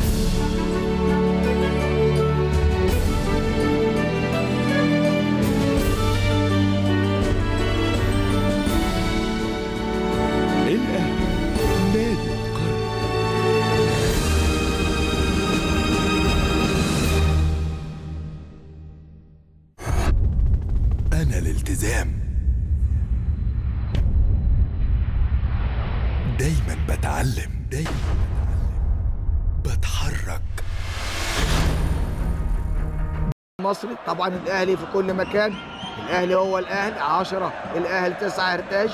[SPEAKER 2] الأهلي نادي القرن أنا الالتزام دايما بتعلم دايما بتعلم بتحرك
[SPEAKER 1] مصري طبعا الاهلي في كل مكان الاهلي هو الاهلي 10 الاهلي 9 ارتاج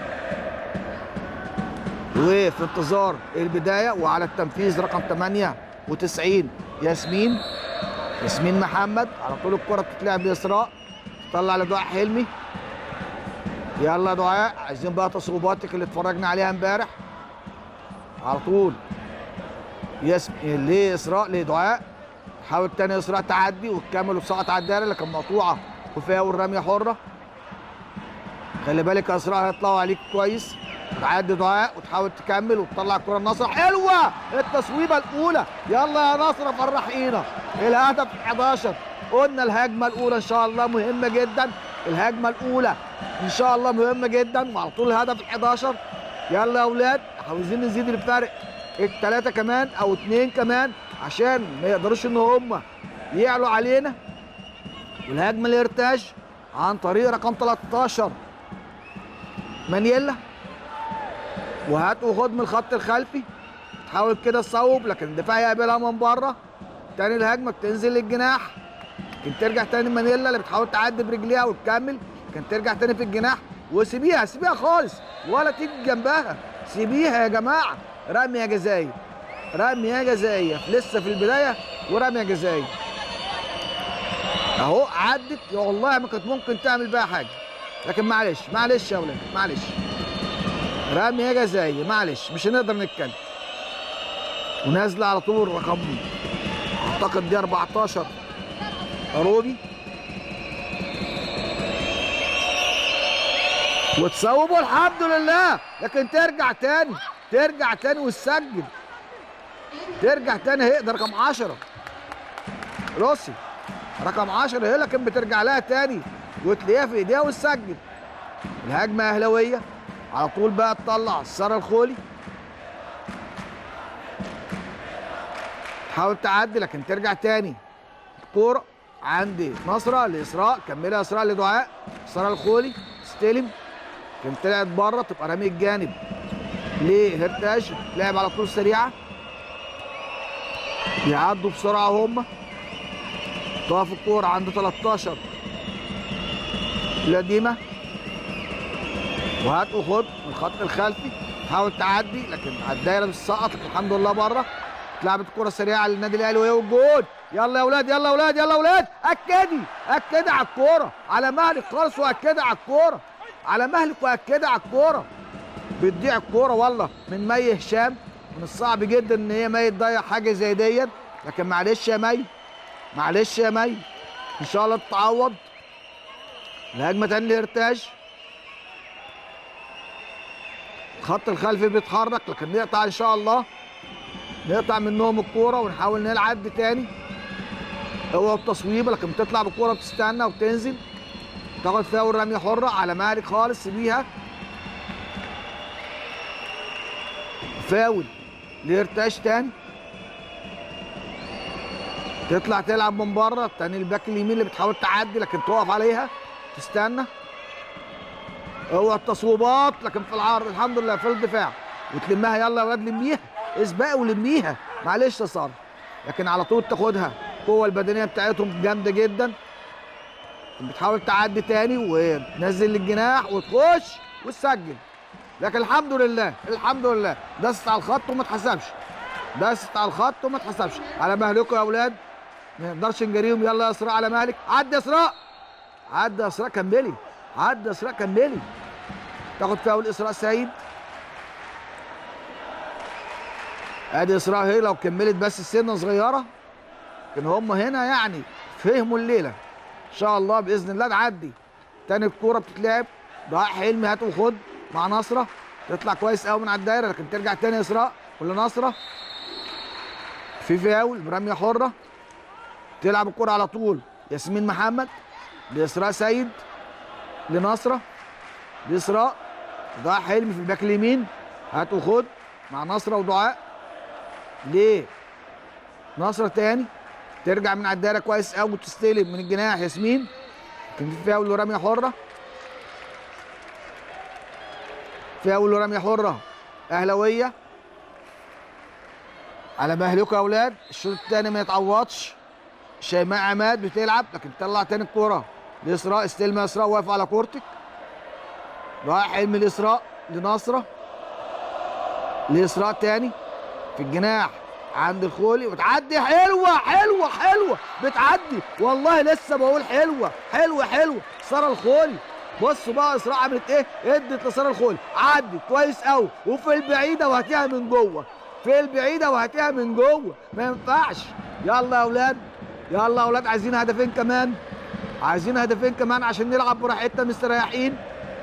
[SPEAKER 1] وفي انتظار البدايه وعلى التنفيذ رقم 98 ياسمين ياسمين محمد على طول الكره بتتلعب لاسراء تطلع لدعاء حلمي يلا دعاء عايزين بقى تصويباتك اللي اتفرجنا عليها امبارح على طول ياسمين ليه اسراء لدعاء حاول تاني اسراء تعدي وتكمل وتسقط على الدايره لكن مقطوعه وفاول رميه حره خلي بالك يا اسراء هيطلعوا عليك كويس تعدي دعاء وتحاول تكمل وتطلع الكره النصر حلوه التصويبه الاولى يلا يا نصر فرحينا الهدف 11 قلنا الهجمه الاولى ان شاء الله مهمه جدا الهجمه الاولى ان شاء الله مهمه جدا وعلى طول الهدف 11 يلا يا اولاد عاوزين نزيد الفرق الثلاثه كمان او اثنين كمان عشان ما يقدروش ان هم يعلوا علينا والهجمه الارتاج عن طريق رقم 13 مانييلا وهات وخد من الخط الخلفي تحاول كده تصوب لكن الدفاع يقابلها من بره تاني الهجمه بتنزل للجناح لكن ترجع تاني مانيلا اللي بتحاول تعدي برجليها وتكمل لكن ترجع تاني في الجناح وسيبيها سيبيها خالص ولا تيجي جنبها سيبيها يا جماعه رميه جزائي رميه جزائيه لسه في البدايه ورميه جزائيه اهو عدت يا والله ما كانت ممكن تعمل بيها حاجه لكن معلش معلش يا ولاد معلش رميه جزائيه معلش مش هنقدر نتكلم ونازله على طول رقم اعتقد دي 14 روبي وتصوبوا الحمد لله لكن ترجع تاني ترجع تاني وتسجل ترجع تاني هي ده رقم 10 روسي رقم 10 هي لكن بترجع لها تاني وتلاقيها في ايديها وتسجل الهجمه اهلاويه على طول بقى تطلع ساره الخولي تحاول تعدي لكن ترجع تاني الكوره عندي نصره لاسراء كملها اسراء لدعاء اسراء الخولي استلم كانت طلعت بره تبقى رمي الجانب لهرتاج لعب على طول سريعه يعدوا بسرعه هم تقف الكوره عند 13 لديمه وهات وخد من الخط الخلفي تحاول تعدي لكن على الدايره مش سقط لكن الحمد لله بره اتلعبت كره سريعه للنادي الاهلي وهي والجول يلا يا اولاد يلا يا اولاد يلا يا اولاد اكدي اكدي على الكوره على مهلك خالص واكدي على الكوره على مهلك واكدي على الكوره بتضيع الكوره والله من مي هشام من الصعب جدا ان هي مي تضيع حاجه زي ديت لكن معلش يا مي معلش يا مي ان شاء الله تتعوض الهجمه تاني لارتاج الخط الخلفي بيتحرك لكن نقطع ان شاء الله نقطع منهم الكوره ونحاول نلعب تاني هو التصويبه لكن بتطلع بالكوره بتستنى وبتنزل تاخد فاول رميه حره على مالك خالص سيبيها فاول ليرتاش تاني تطلع تلعب من بره تاني الباك اليمين اللي بتحاول تعدي لكن تقف عليها تستنى هو التصويبات لكن في العرض الحمد لله في الدفاع وتلمها يلا يا ولاد لميها اسبقي ولميها معلش يا صالح لكن على طول تاخدها القوه البدنيه بتاعتهم جامده جدا بتحاول تعدي تاني وتنزل للجناح وتخش وتسجل لكن الحمد لله الحمد لله دست على الخط وما اتحسبش دست على الخط وما اتحسبش على مهلكم يا اولاد ما نقدرش نجريهم يلا يا اسراء على مهلك عدي يا اسراء عدي يا اسراء كملي عدي يا اسراء كملي تاخد فاول اسراء سعيد ادي اسراء هي لو كملت بس السنه صغيره لكن هم هنا يعني فهموا الليله ان شاء الله باذن الله تعدي تاني الكوره بتتلعب ضاع حلمي هات وخد مع نصره تطلع كويس قوي من على الدايره لكن ترجع تاني اسراء ولا نصره في فاول برميه حره تلعب الكوره على طول ياسمين محمد لاسراء سيد لنصره لاسراء ضاع حلمي في الباك اليمين هات وخد مع نصره ودعاء ليه نصره تاني ترجع من على الدايره كويس قوي وتستلم من الجناح ياسمين كان في فاول ورميه حره فاول ورميه حره اهلاويه على مهلكوا يا اولاد الشوط الثاني ما يتعوضش شيماء عماد بتلعب لكن تطلع تاني الكوره لاسراء استلم يا اسراء واقف على كورتك رايح حلمي لاسراء لنصره لاسراء تاني في الجناح عند الخولي وتعدي حلوه حلوه حلوه بتعدي والله لسه بقول حلوه حلوه حلوه ساره الخولي بصوا بقى اسراء عملت ايه؟ ادت لساره الخولي عدت كويس قوي وفي البعيده وهاتيها من جوه في البعيده وهاتيها من جوه ما ينفعش يلا يا اولاد يلا يا اولاد عايزين هدفين كمان عايزين هدفين كمان عشان نلعب براحتنا مستريحين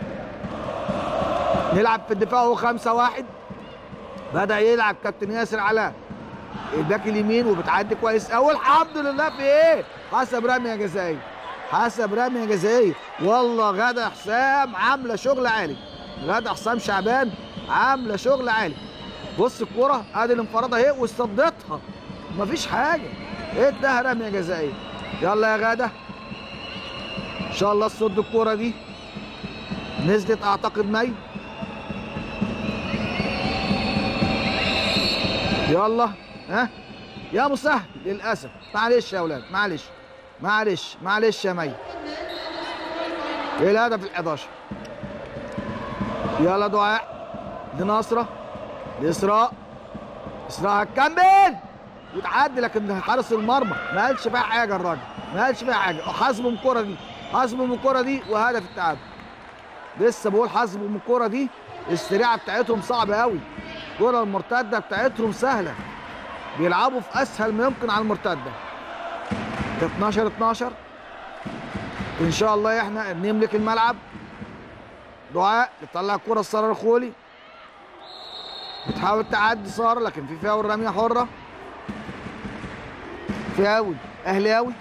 [SPEAKER 1] نلعب في الدفاع هو خمسة واحد بدأ يلعب كابتن ياسر على الباك اليمين وبتعدي كويس قوي الحمد لله في ايه؟ حسب رميه جزائيه حسب رميه جزائيه والله غدا حسام عامله شغل عالي غدا حسام شعبان عامله شغل عالي بص الكرة ادي الانفراد اهي واستضتها مفيش حاجه اداها رميه جزائيه يلا يا غاده ان شاء الله تصد الكرة دي نزلت اعتقد مي يلا ها يا مسهل للاسف معلش يا اولاد معلش معلش معلش يا مي ايه الهدف ال 11 يلا دعاء لناصرة لإسراء إسراء هتكمل وتعدي لكن حارس المرمى ما قالش فيها حاجة الراجل ما قالش فيها حاجة حاسبه من الكرة دي حاسبه من الكرة دي وهدف التعادل لسه بقول حاسبه من الكرة دي السريعة بتاعتهم صعبة قوي الكرة المرتدة بتاعتهم سهلة بيلعبوا في اسهل ما يمكن على المرتده 12 12 ان شاء الله احنا نملك الملعب دعاء تطلع الكره لساره الخولي بتحاول تعدي ساره لكن في فاول رميه حره فاول اهلاوي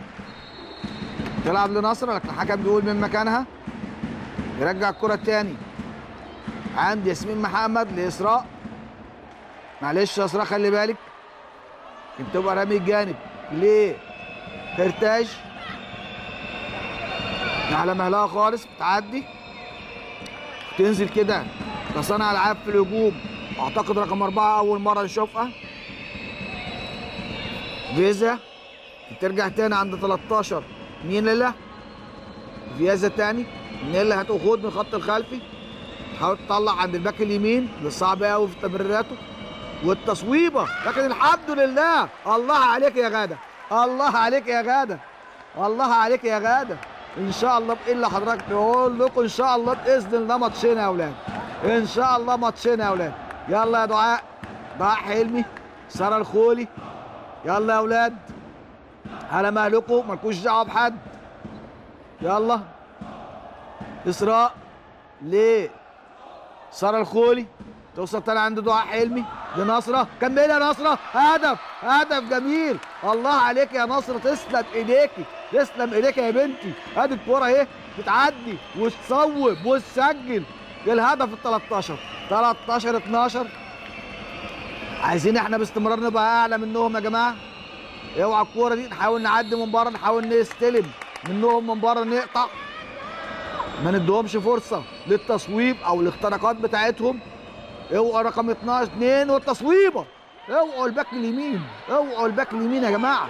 [SPEAKER 1] تلعب لنصر لكن الحكم بيقول من مكانها يرجع الكره تاني عند ياسمين محمد لاسراء معلش يا اسراء خلي بالك انت تبقى رامي الجانب ليه؟ ترتاج على مهلها خالص بتعدي تنزل كده كصانع العاب في الهجوم اعتقد رقم اربعه اول مره نشوفها فيزا ترجع تاني عند 13 مين لله فيزا تاني نيلا هتاخد من الخط الخلفي تحاول تطلع عند الباك اليمين اللي صعب قوي في تمريراته والتصويبه لكن الحمد لله الله عليك يا غاده الله عليك يا غاده الله عليك يا غاده ان شاء الله بالا حضرتك نقول لكم ان شاء الله باذن الله ماتشين يا اولاد ان شاء الله ماتشين يا اولاد يلا يا دعاء دعاء حلمي ساره الخولي يلا يا اولاد على مهلكم مالكوش دعوه بحد يلا اسراء ليه ساره الخولي توصل تاني عند دعاء حلمي لنصرة كملي يا نصرة هدف هدف جميل الله عليك يا نصرة تسلم ايديكي تسلم ايديك يا بنتي ادي الكورة اهي بتعدي وتصوب وتسجل الهدف ال 13 13 12 عايزين احنا باستمرار نبقى اعلى منهم يا جماعه اوعى الكوره دي نحاول نعدي من بره نحاول نستلم منهم من بره نقطع ما نديهمش فرصه للتصويب او الاختراقات بتاعتهم اوعوا رقم 12 2 والتصويبه اوعوا الباك اليمين اوعوا الباك اليمين يا جماعه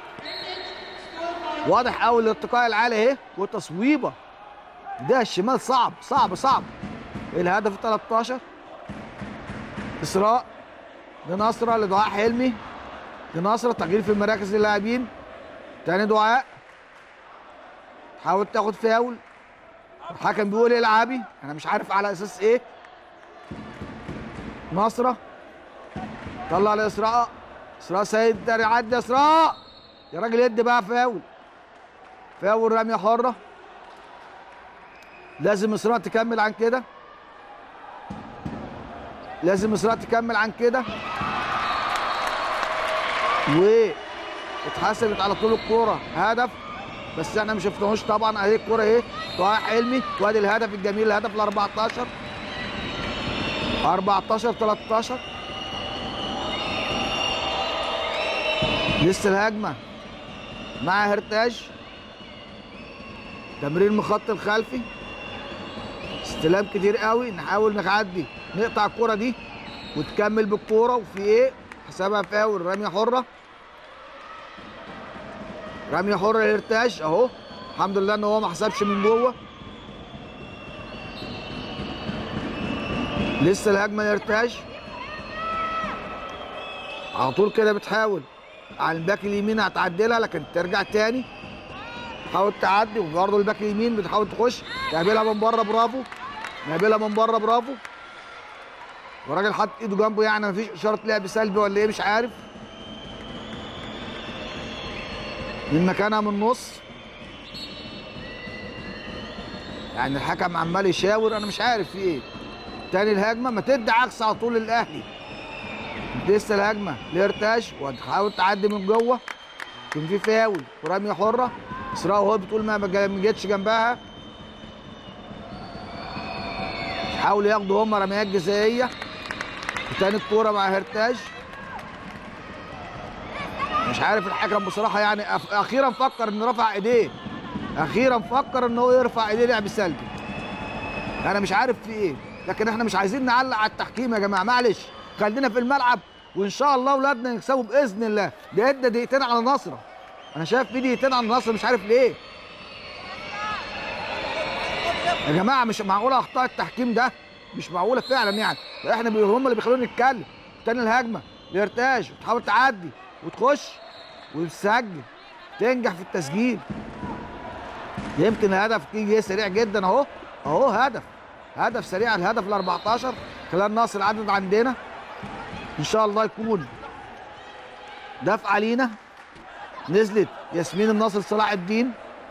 [SPEAKER 1] واضح قوي الارتقاء العالي اهي والتصويبه ده الشمال صعب صعب صعب الهدف ال 13 اسراء لنصره لدعاء حلمي لنصره تغيير في مراكز اللاعبين تاني دعاء حاول تاخد فاول الحكم بيقول ايه العبي انا مش عارف على اساس ايه نصره طلع لاسراء اسراء سيد ده يعدي اسراء يا راجل يدي بقى فاول فاول رميه حره لازم اسراء تكمل عن كده لازم اسراء تكمل عن كده و اتحسبت على طول الكوره هدف بس احنا ما شفناهوش طبعا اهي الكوره اهي طه حلمي وادي الهدف الجميل الهدف ال 14 14 13 لسه الهجمه مع هرتاج تمرير من الخط الخلفي استلام كتير قوي نحاول نعدي نقطع الكوره دي وتكمل بالكوره وفي ايه حسابها فاول رميه حره رميه حره لهرتاج اهو الحمد لله ان هو ما حسبش من جوه لسه الهجمه لهرتاج على طول كده بتحاول على الباك اليمين هتعدلها لكن ترجع تاني تحاول تعدي وبرضه الباك اليمين بتحاول تخش تقابلها من بره برافو نقابلها من بره برافو والراجل حاطط ايده جنبه يعني مفيش اشاره لعب سلبي ولا ايه مش عارف من مكانها من النص يعني الحكم عمال يشاور انا مش عارف في ايه تاني الهجمه ما تدي عكس على طول الاهلي لسه الهجمه ليرتاش وتحاول تعدي من جوه كان في فاول ورميه حره اسراء وهو بتقول ما ما جتش جنبها حاولوا ياخدوا هم رميات جزائيه تاني الكوره مع هرتاج مش عارف الحكم بصراحه يعني أف- اخيرا فكر انه رفع ايديه اخيرا فكر ان هو يرفع ايديه لعب سلبي انا مش عارف في ايه لكن احنا مش عايزين نعلق على التحكيم يا جماعه معلش خلينا في الملعب وان شاء الله اولادنا يكسبوا باذن الله ده ادى دقيقتين على نصره انا شايف في دقيقتين على نصر مش عارف ليه يا جماعه مش معقوله اخطاء التحكيم ده مش معقوله فعلا يعني احنا بي- هم اللي بيخلونا نتكلم تاني الهجمه ليرتاج وتحاول تعدي وتخش وتسجل تنجح في التسجيل يمكن الهدف يجي سريع جدا اهو اهو هدف هدف سريع الهدف ال 14 خلال ناصر عدد عندنا ان شاء الله يكون دفعه لينا نزلت ياسمين الناصر صلاح الدين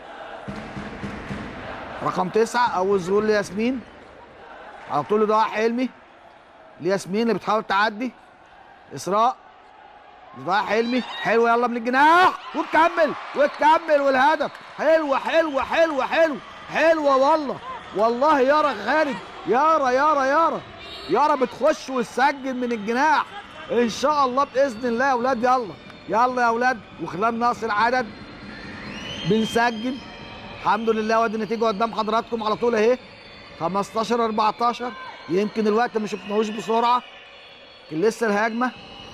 [SPEAKER 1] رقم تسعة أول ظهور لياسمين على طول ضاع حلمي لياسمين اللي بتحاول تعدي إسراء ضاع حلمي حلو يلا من الجناح وتكمل وتكمل والهدف حلوة حلوة حلوة حلوة حلوة والله والله يارا خالد يارا يارا يارا يارا بتخش وتسجل من الجناح ان شاء الله باذن الله يا اولاد يلا يلا يا اولاد وخلال نقص العدد بنسجل الحمد لله وادي النتيجه قدام حضراتكم على طول اهي 15 14 يمكن الوقت ما شفناهوش بسرعه لكن لسه الهجمه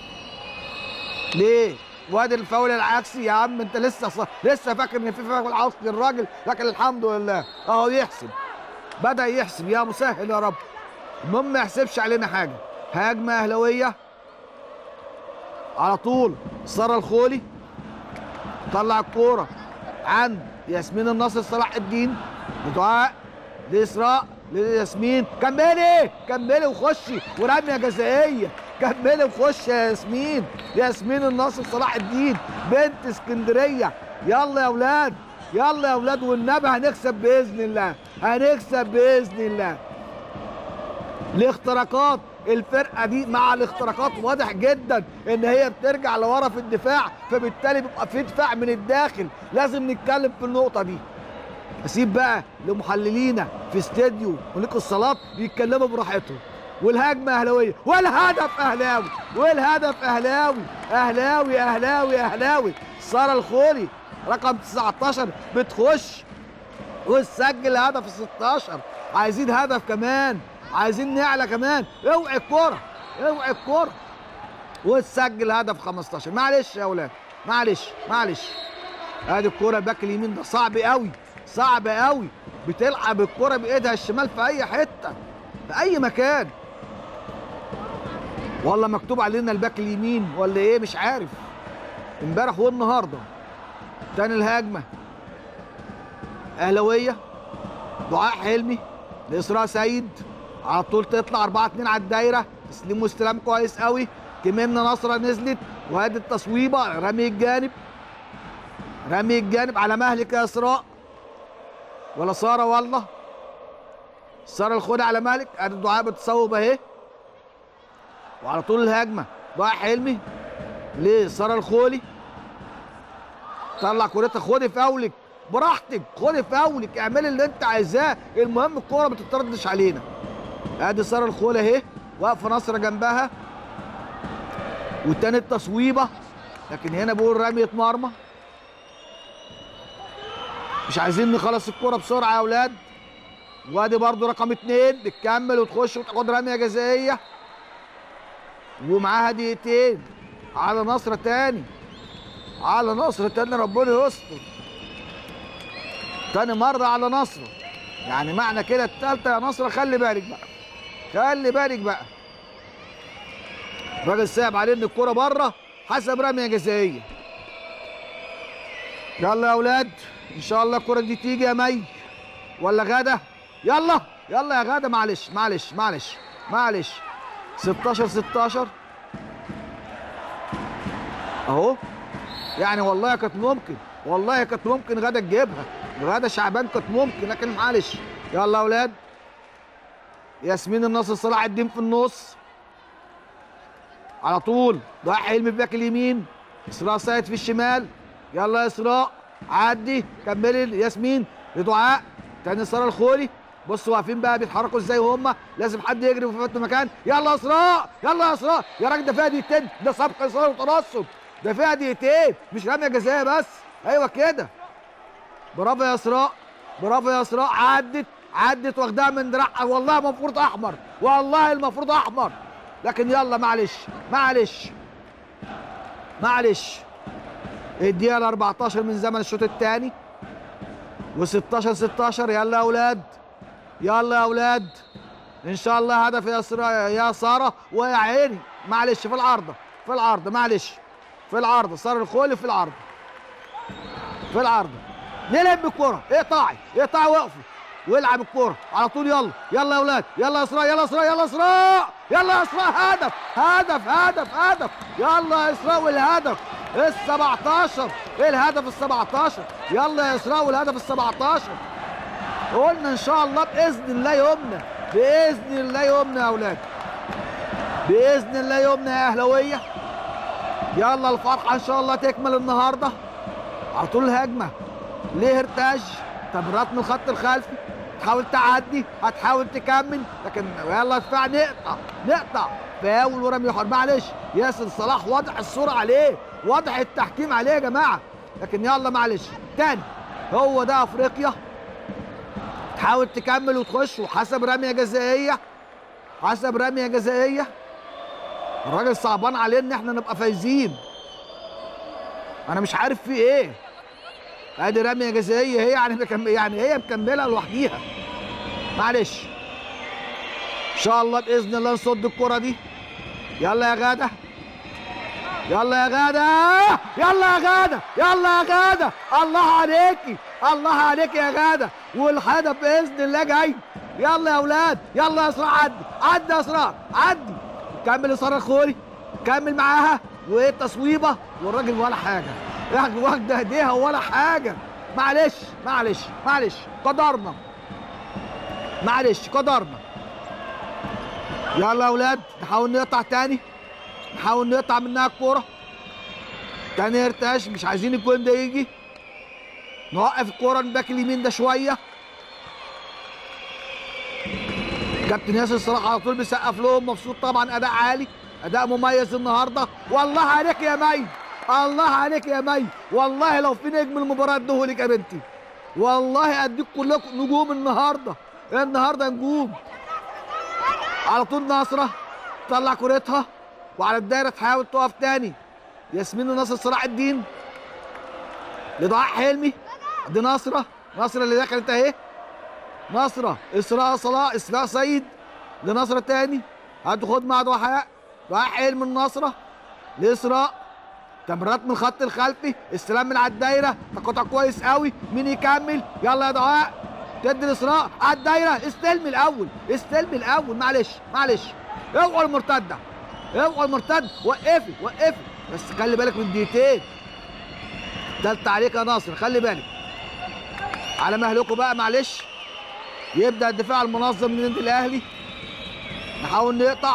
[SPEAKER 1] ليه؟ وادي الفاول العكسي يا عم انت لسه ص... لسه فاكر ان في فاول عكسي للراجل لكن الحمد لله اهو يحسب بدا يحسب يا مسهل يا رب المهم ما يحسبش علينا حاجه هجمه اهلاويه على طول ساره الخولي طلع الكوره عند ياسمين الناصر صلاح الدين بدعاء لاسراء لياسمين كملي كملي وخشي ورميه جزائيه كملي وخش يا ياسمين ياسمين الناصر صلاح الدين بنت اسكندريه يلا يا اولاد يلا يا اولاد والنبي هنكسب باذن الله هنكسب باذن الله الاختراقات الفرقه دي مع الاختراقات واضح جدا ان هي بترجع لورا في الدفاع فبالتالي بيبقى في دفاع من الداخل لازم نتكلم في النقطه دي اسيب بقى لمحللينا في استديو ملك الصالات بيتكلموا براحتهم والهجمه اهلاويه والهدف اهلاوي والهدف اهلاوي اهلاوي اهلاوي اهلاوي ساره الخولي رقم 19 بتخش وتسجل هدف 16 عايزين هدف كمان عايزين نعلى كمان اوعي الكوره اوعي الكوره وتسجل هدف 15 معلش يا اولاد معلش معلش ادي الكوره الباك اليمين ده صعب قوي صعب قوي بتلعب الكوره بايدها الشمال في اي حته في اي مكان والله مكتوب علينا الباك اليمين ولا ايه مش عارف امبارح والنهارده تاني الهجمه اهلاويه دعاء حلمي لاسراء سيد على طول تطلع 4 2 على الدايره تسليم واستلام كويس قوي كمنا نصره نزلت وادي التصويبه رمي الجانب رمي الجانب على مهلك يا اسراء ولا ساره والله ساره الخدع على مهلك ادي الدعاء بتصوب اهي وعلى طول الهجمه دعاء حلمي ليه ساره الخولي طلع كورتها خدي فاولك براحتك خدي فاولك اعملي اللي انت عايزاه المهم الكوره ما تتردش علينا ادي ساره الخولي اهي واقفه نصره جنبها والتاني التصويبه لكن هنا بقول رميه مرمى مش عايزين نخلص الكوره بسرعه يا اولاد وادي برضو رقم اتنين بتكمل وتخش وتاخد رميه جزائيه ومعاها دقيقتين على نصره تاني على نصر تاني ربنا يستر تاني مرة على نصر يعني معنى كده التالتة يا نصر خلي بالك بقى خلي بالك بقى الراجل سايب عليه ان الكورة بره حسب رمية جزائية يلا يا اولاد ان شاء الله الكورة دي تيجي يا مي ولا غدا يلا يلا يا غدا معلش معلش معلش معلش 16 16 اهو يعني والله كانت ممكن والله كانت ممكن غدا تجيبها غدا شعبان كانت ممكن لكن معلش يلا يا اولاد ياسمين النصر صلاح الدين في النص على طول ضاع حلمي باك اليمين اسراء سيد في الشمال يلا يا اسراء عدي كملي ياسمين لدعاء تاني ساره الخولي بصوا واقفين بقى بيتحركوا ازاي وهم لازم حد يجري في فتره مكان يلا يا اسراء يلا يا اسراء يا راجل ده فيها دقيقتين ده سبق اصرار وترصد ده فيها دقيقتين مش رميه جزائيه بس ايوه كده برافو يا اسراء برافو يا اسراء عدت عدت واخدها من دراعها والله المفروض احمر والله المفروض احمر لكن يلا معلش معلش معلش الدقيقه ال 14 من زمن الشوط الثاني و16 16 يلا يا اولاد يلا يا اولاد ان شاء الله هدف يا سرا يا ساره ويا عيني معلش في العارضه في العارضه معلش في العارضه ساره الخولي في العارضه في العارضه نلعب بالكره اقطعي اقطعي واقفي والعب الكوره على طول يلا يلا يا اولاد يلا يا اسراء يلا يا اسراء يلا يا اسراء يلا يا اسراء هدف هدف هدف هدف يلا يا اسراء والهدف ال 17 ايه الهدف ال 17 يلا يا اسراء والهدف ال 17 قلنا ان شاء الله باذن الله يومنا باذن الله يومنا يا اولاد باذن الله يومنا يا اهلاويه يلا الفرحه ان شاء الله تكمل النهارده على طول الهجمه ليه ارتاج تمريرات من الخط الخلفي تحاول تعدي هتحاول تكمل لكن يلا دفاع نقطع نقطع فاول ورمي حر معلش ياسر صلاح واضح الصوره عليه واضح التحكيم عليه يا جماعه لكن يلا معلش تاني هو ده افريقيا تحاول تكمل وتخش وحسب رميه جزائيه حسب رميه جزائيه الراجل صعبان عليه ان احنا نبقى فايزين انا مش عارف في ايه ادي رميه جزائيه هي يعني مكم... يعني هي مكمله لوحديها معلش ان شاء الله باذن الله نصد الكره دي يلا يا غاده يلا يا غاده يلا يا غاده يلا يا غاده الله عليكي الله عليكي يا غاده والهدف باذن الله جاي يلا يا اولاد يلا يا اسراء عدي عدي يا اسراء عدي كمل اسراء الخولي كمل معاها وايه التصويبه والراجل ولا حاجه يعني واخده ايديها ولا حاجه معلش معلش معلش قدرنا معلش قدرنا يلا يا اولاد نحاول نقطع تاني نحاول نقطع منها الكوره تاني ارتاش مش عايزين الجون ده يجي نوقف الكوره الباك اليمين ده شويه كابتن ياسر الصراحه على طول بيسقف لهم مبسوط طبعا اداء عالي اداء مميز النهارده والله عليك يا مي الله عليك يا مي والله لو في نجم المباراه ادوه لك يا بنتي والله اديك كلكم نجوم النهارده النهارده نجوم على طول ناصره تطلع كورتها وعلى الدايره تحاول تقف تاني ياسمين ناصر صلاح الدين لضاع حلمي دي ناصره ناصره اللي دخلت اهي ناصره اسراء صلاح اسراء سيد لناصره تاني هتاخد مع دعاء دعاء حلمي الناصره لاسراء تمريرات من الخط الخلفي استلام من على الدايره تقاطع كويس قوي مين يكمل يلا يا دعاء تدي الاسراء على الدايره استلمي الاول استلمي الاول معلش معلش اوعوا المرتده اوعوا المرتد وقفي وقفي بس خلي بالك من دقيقتين تالت عليك يا ناصر خلي بالك على مهلكوا بقى معلش يبدا الدفاع المنظم من النادي الاهلي نحاول نقطع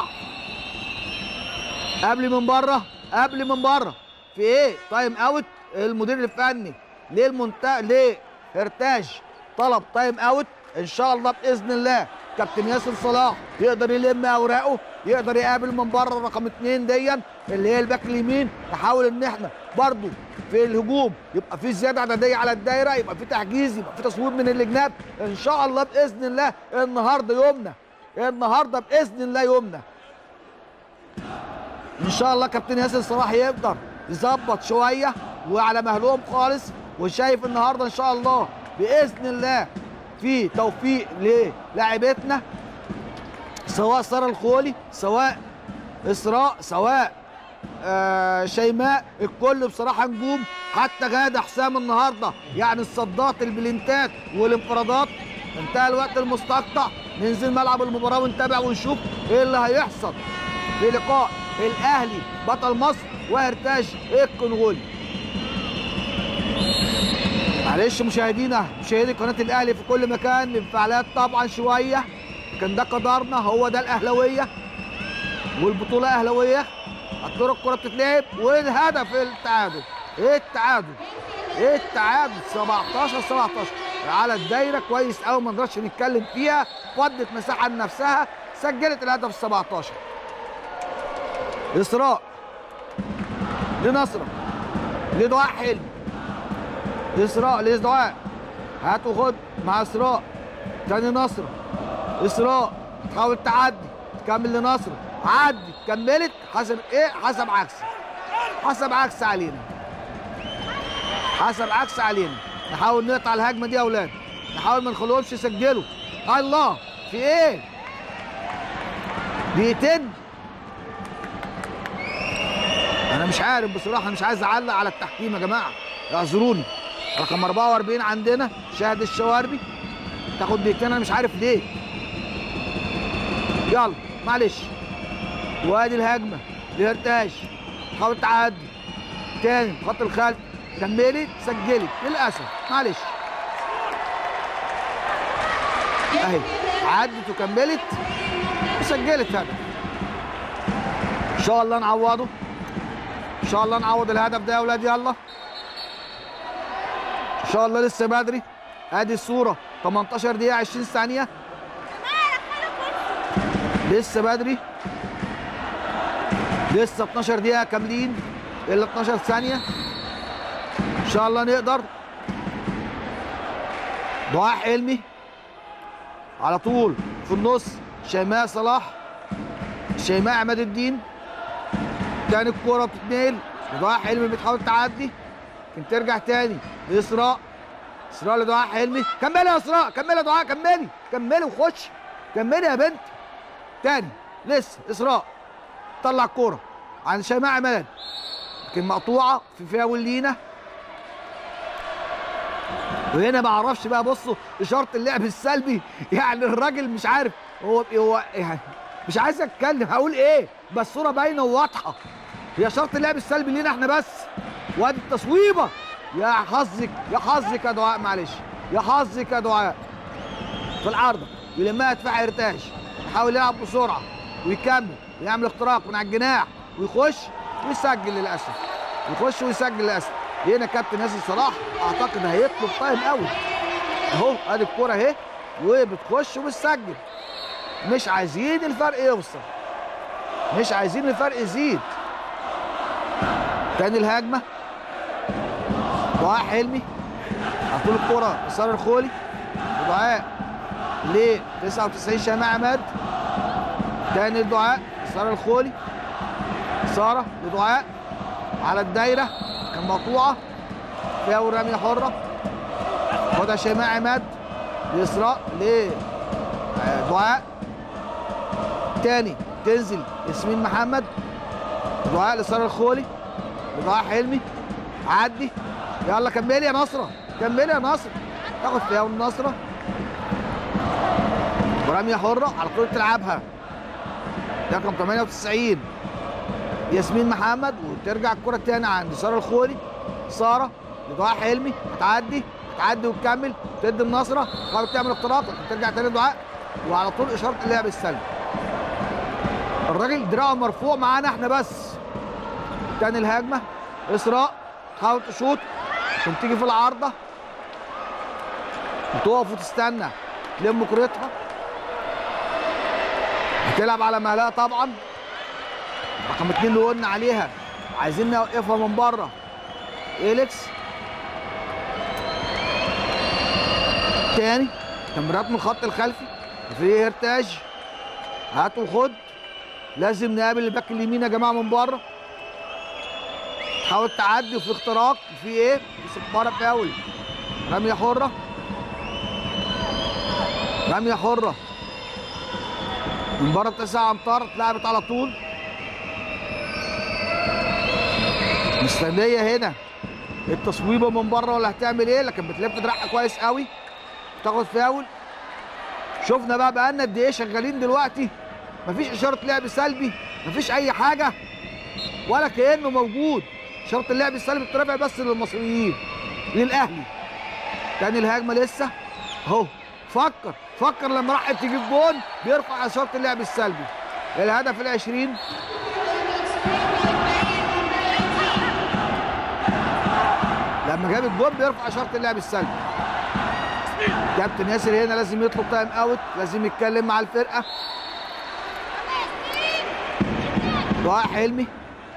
[SPEAKER 1] قبل من بره قبل من بره في ايه تايم اوت المدير الفني ليه المنتهى ليه هرتاج طلب تايم اوت ان شاء الله باذن الله كابتن ياسر صلاح يقدر يلم اوراقه يقدر يقابل من بره رقم اتنين ديا اللي هي الباك اليمين نحاول ان احنا برضو في الهجوم يبقى في زياده عدديه على الدايره يبقى في تحجيز يبقى في تصويب من الجناب ان شاء الله باذن الله النهارده يومنا النهارده باذن الله يومنا ان شاء الله كابتن ياسر صلاح يقدر يظبط شويه وعلى مهلهم خالص وشايف النهارده ان شاء الله باذن الله في توفيق للاعبتنا سواء ساره الخولي سواء اسراء سواء آه شيماء الكل بصراحه نجوم حتى غاده حسام النهارده يعني الصدات البلنتات والانفرادات انتهى الوقت المستقطع ننزل ملعب المباراه ونتابع ونشوف ايه اللي هيحصل في لقاء الاهلي بطل مصر وارتاج الكونغولي معلش مشاهدينا مشاهدي قناه الاهلي في كل مكان الانفعالات طبعا شويه كان ده قدرنا هو ده الاهلاويه والبطوله اهلاويه الطرق الكره بتتلعب والهدف التعادل ايه التعادل ايه التعادل 17 17 على الدايره كويس قوي ما نقدرش نتكلم فيها فضت مساحه لنفسها سجلت الهدف 17 اسراء لنصره لدعاء حلمي اسراء لدعاء هات وخد مع اسراء تاني نصره اسراء تحاول تعدي تكمل لنصره عدي كملت حسب ايه حسب عكس حسب عكس علينا حسب عكس علينا نحاول نقطع الهجمه دي يا اولاد نحاول ما نخليهمش يسجلوا الله في ايه دقيقتين انا مش عارف بصراحه مش عايز اعلق على التحكيم يا جماعه اعذروني رقم 44 عندنا شاهد الشواربي تاخد دقيقتين انا مش عارف ليه يلا معلش وادي الهجمه لهرتاش حاول تعدي تاني خط الخلف كملت سجلت للاسف معلش اهي عدت وكملت وسجلت هدف ان شاء الله نعوضه ان شاء الله نعوض الهدف ده يا اولاد يلا ان شاء الله لسه بدري ادي الصوره 18 دقيقه 20 ثانيه لسه بدري لسه 12 دقيقه كاملين الا 12 ثانيه ان شاء الله نقدر دعاء حلمي على طول في النص شيماء صلاح شيماء عماد الدين تاني الكوره بتتنقل لدعاء حلمي بتحاول تعدي لكن ترجع تاني لاسراء اسراء لدعاء حلمي كملي يا اسراء كملي يا دعاء كملي كملي وخش كملي يا بنت تاني لسه اسراء طلع الكوره عن شيماء عماد لكن مقطوعه في فاول لينا وهنا ما اعرفش بقى بصوا اشاره اللعب السلبي يعني الراجل مش عارف هو هو يعني مش عايز اتكلم هقول ايه بس الصوره باينه وواضحه هي اشاره اللعب السلبي لينا احنا بس وادي التصويبه يا حظك يا حظك يا دعاء معلش يا حظك يا دعاء في العارضه يلمها دفاع ارتاش يحاول يلعب بسرعه ويكمل ويعمل اختراق من على الجناح ويخش ويسجل للاسف يخش ويسجل للاسف هنا كابتن ياسر صلاح اعتقد هيطلب تايم اوت اهو ادي الكوره اهي وبتخش وبتسجل مش عايزين الفرق يوصل مش عايزين الفرق يزيد تاني الهجمه دعاء حلمي على طول الكوره يسار الخولي ودعاء ل 99 شيماء عماد تاني الدعاء يسار الخولي ساره لدعاء على الدايره كان مقطوعه فيها رميه حره خدها شيماء عماد لاسراء لدعاء تاني تنزل ياسمين محمد دعاء لساره الخولي لدعاء حلمي عدي يلا كملي يا نصره كملي يا نصر تاخد فيها النصره ورميه حره على طول تلعبها ده رقم 98 ياسمين محمد وترجع الكره تاني عند ساره الخولي ساره لدعاء حلمي هتعدي هتعدي وتكمل تدي النصره تحاول تعمل اختراق ترجع تاني دعاء وعلى طول اشاره اللعب السلبي الراجل دراعه مرفوع معانا احنا بس تاني الهجمه اسراء تحاول تشوط عشان تيجي في العارضه وتقف وتستنى تلم كورتها بتلعب على مهلها طبعا رقم اتنين اللي قلنا عليها عايزين نوقفها من بره إليكس تاني تمريرات من الخط الخلفي في هرتاج هات وخد لازم نقابل الباك اليمين يا جماعه من بره تحاول تعدي وفي اختراق في ايه؟ في سباره فاول رميه حره رميه حره من بره تسع امتار اتلعبت على طول مستنيه هنا التصويبه من بره ولا هتعمل ايه لكن بتلف دراعها كويس قوي تاخد فاول شفنا بقى بقالنا قد ايه شغالين دلوقتي مفيش اشاره لعب سلبي مفيش اي حاجه ولا كانه موجود اشاره اللعب السلبي بترفع بس للمصريين للاهلي تاني الهجمه لسه اهو فكر فكر لما راح تجيب جون بيرفع اشاره اللعب السلبي الهدف العشرين لما جاب الجون بيرفع اشاره اللعب السلبي كابتن ياسر هنا لازم يطلب تايم اوت لازم يتكلم مع الفرقه دعاء حلمي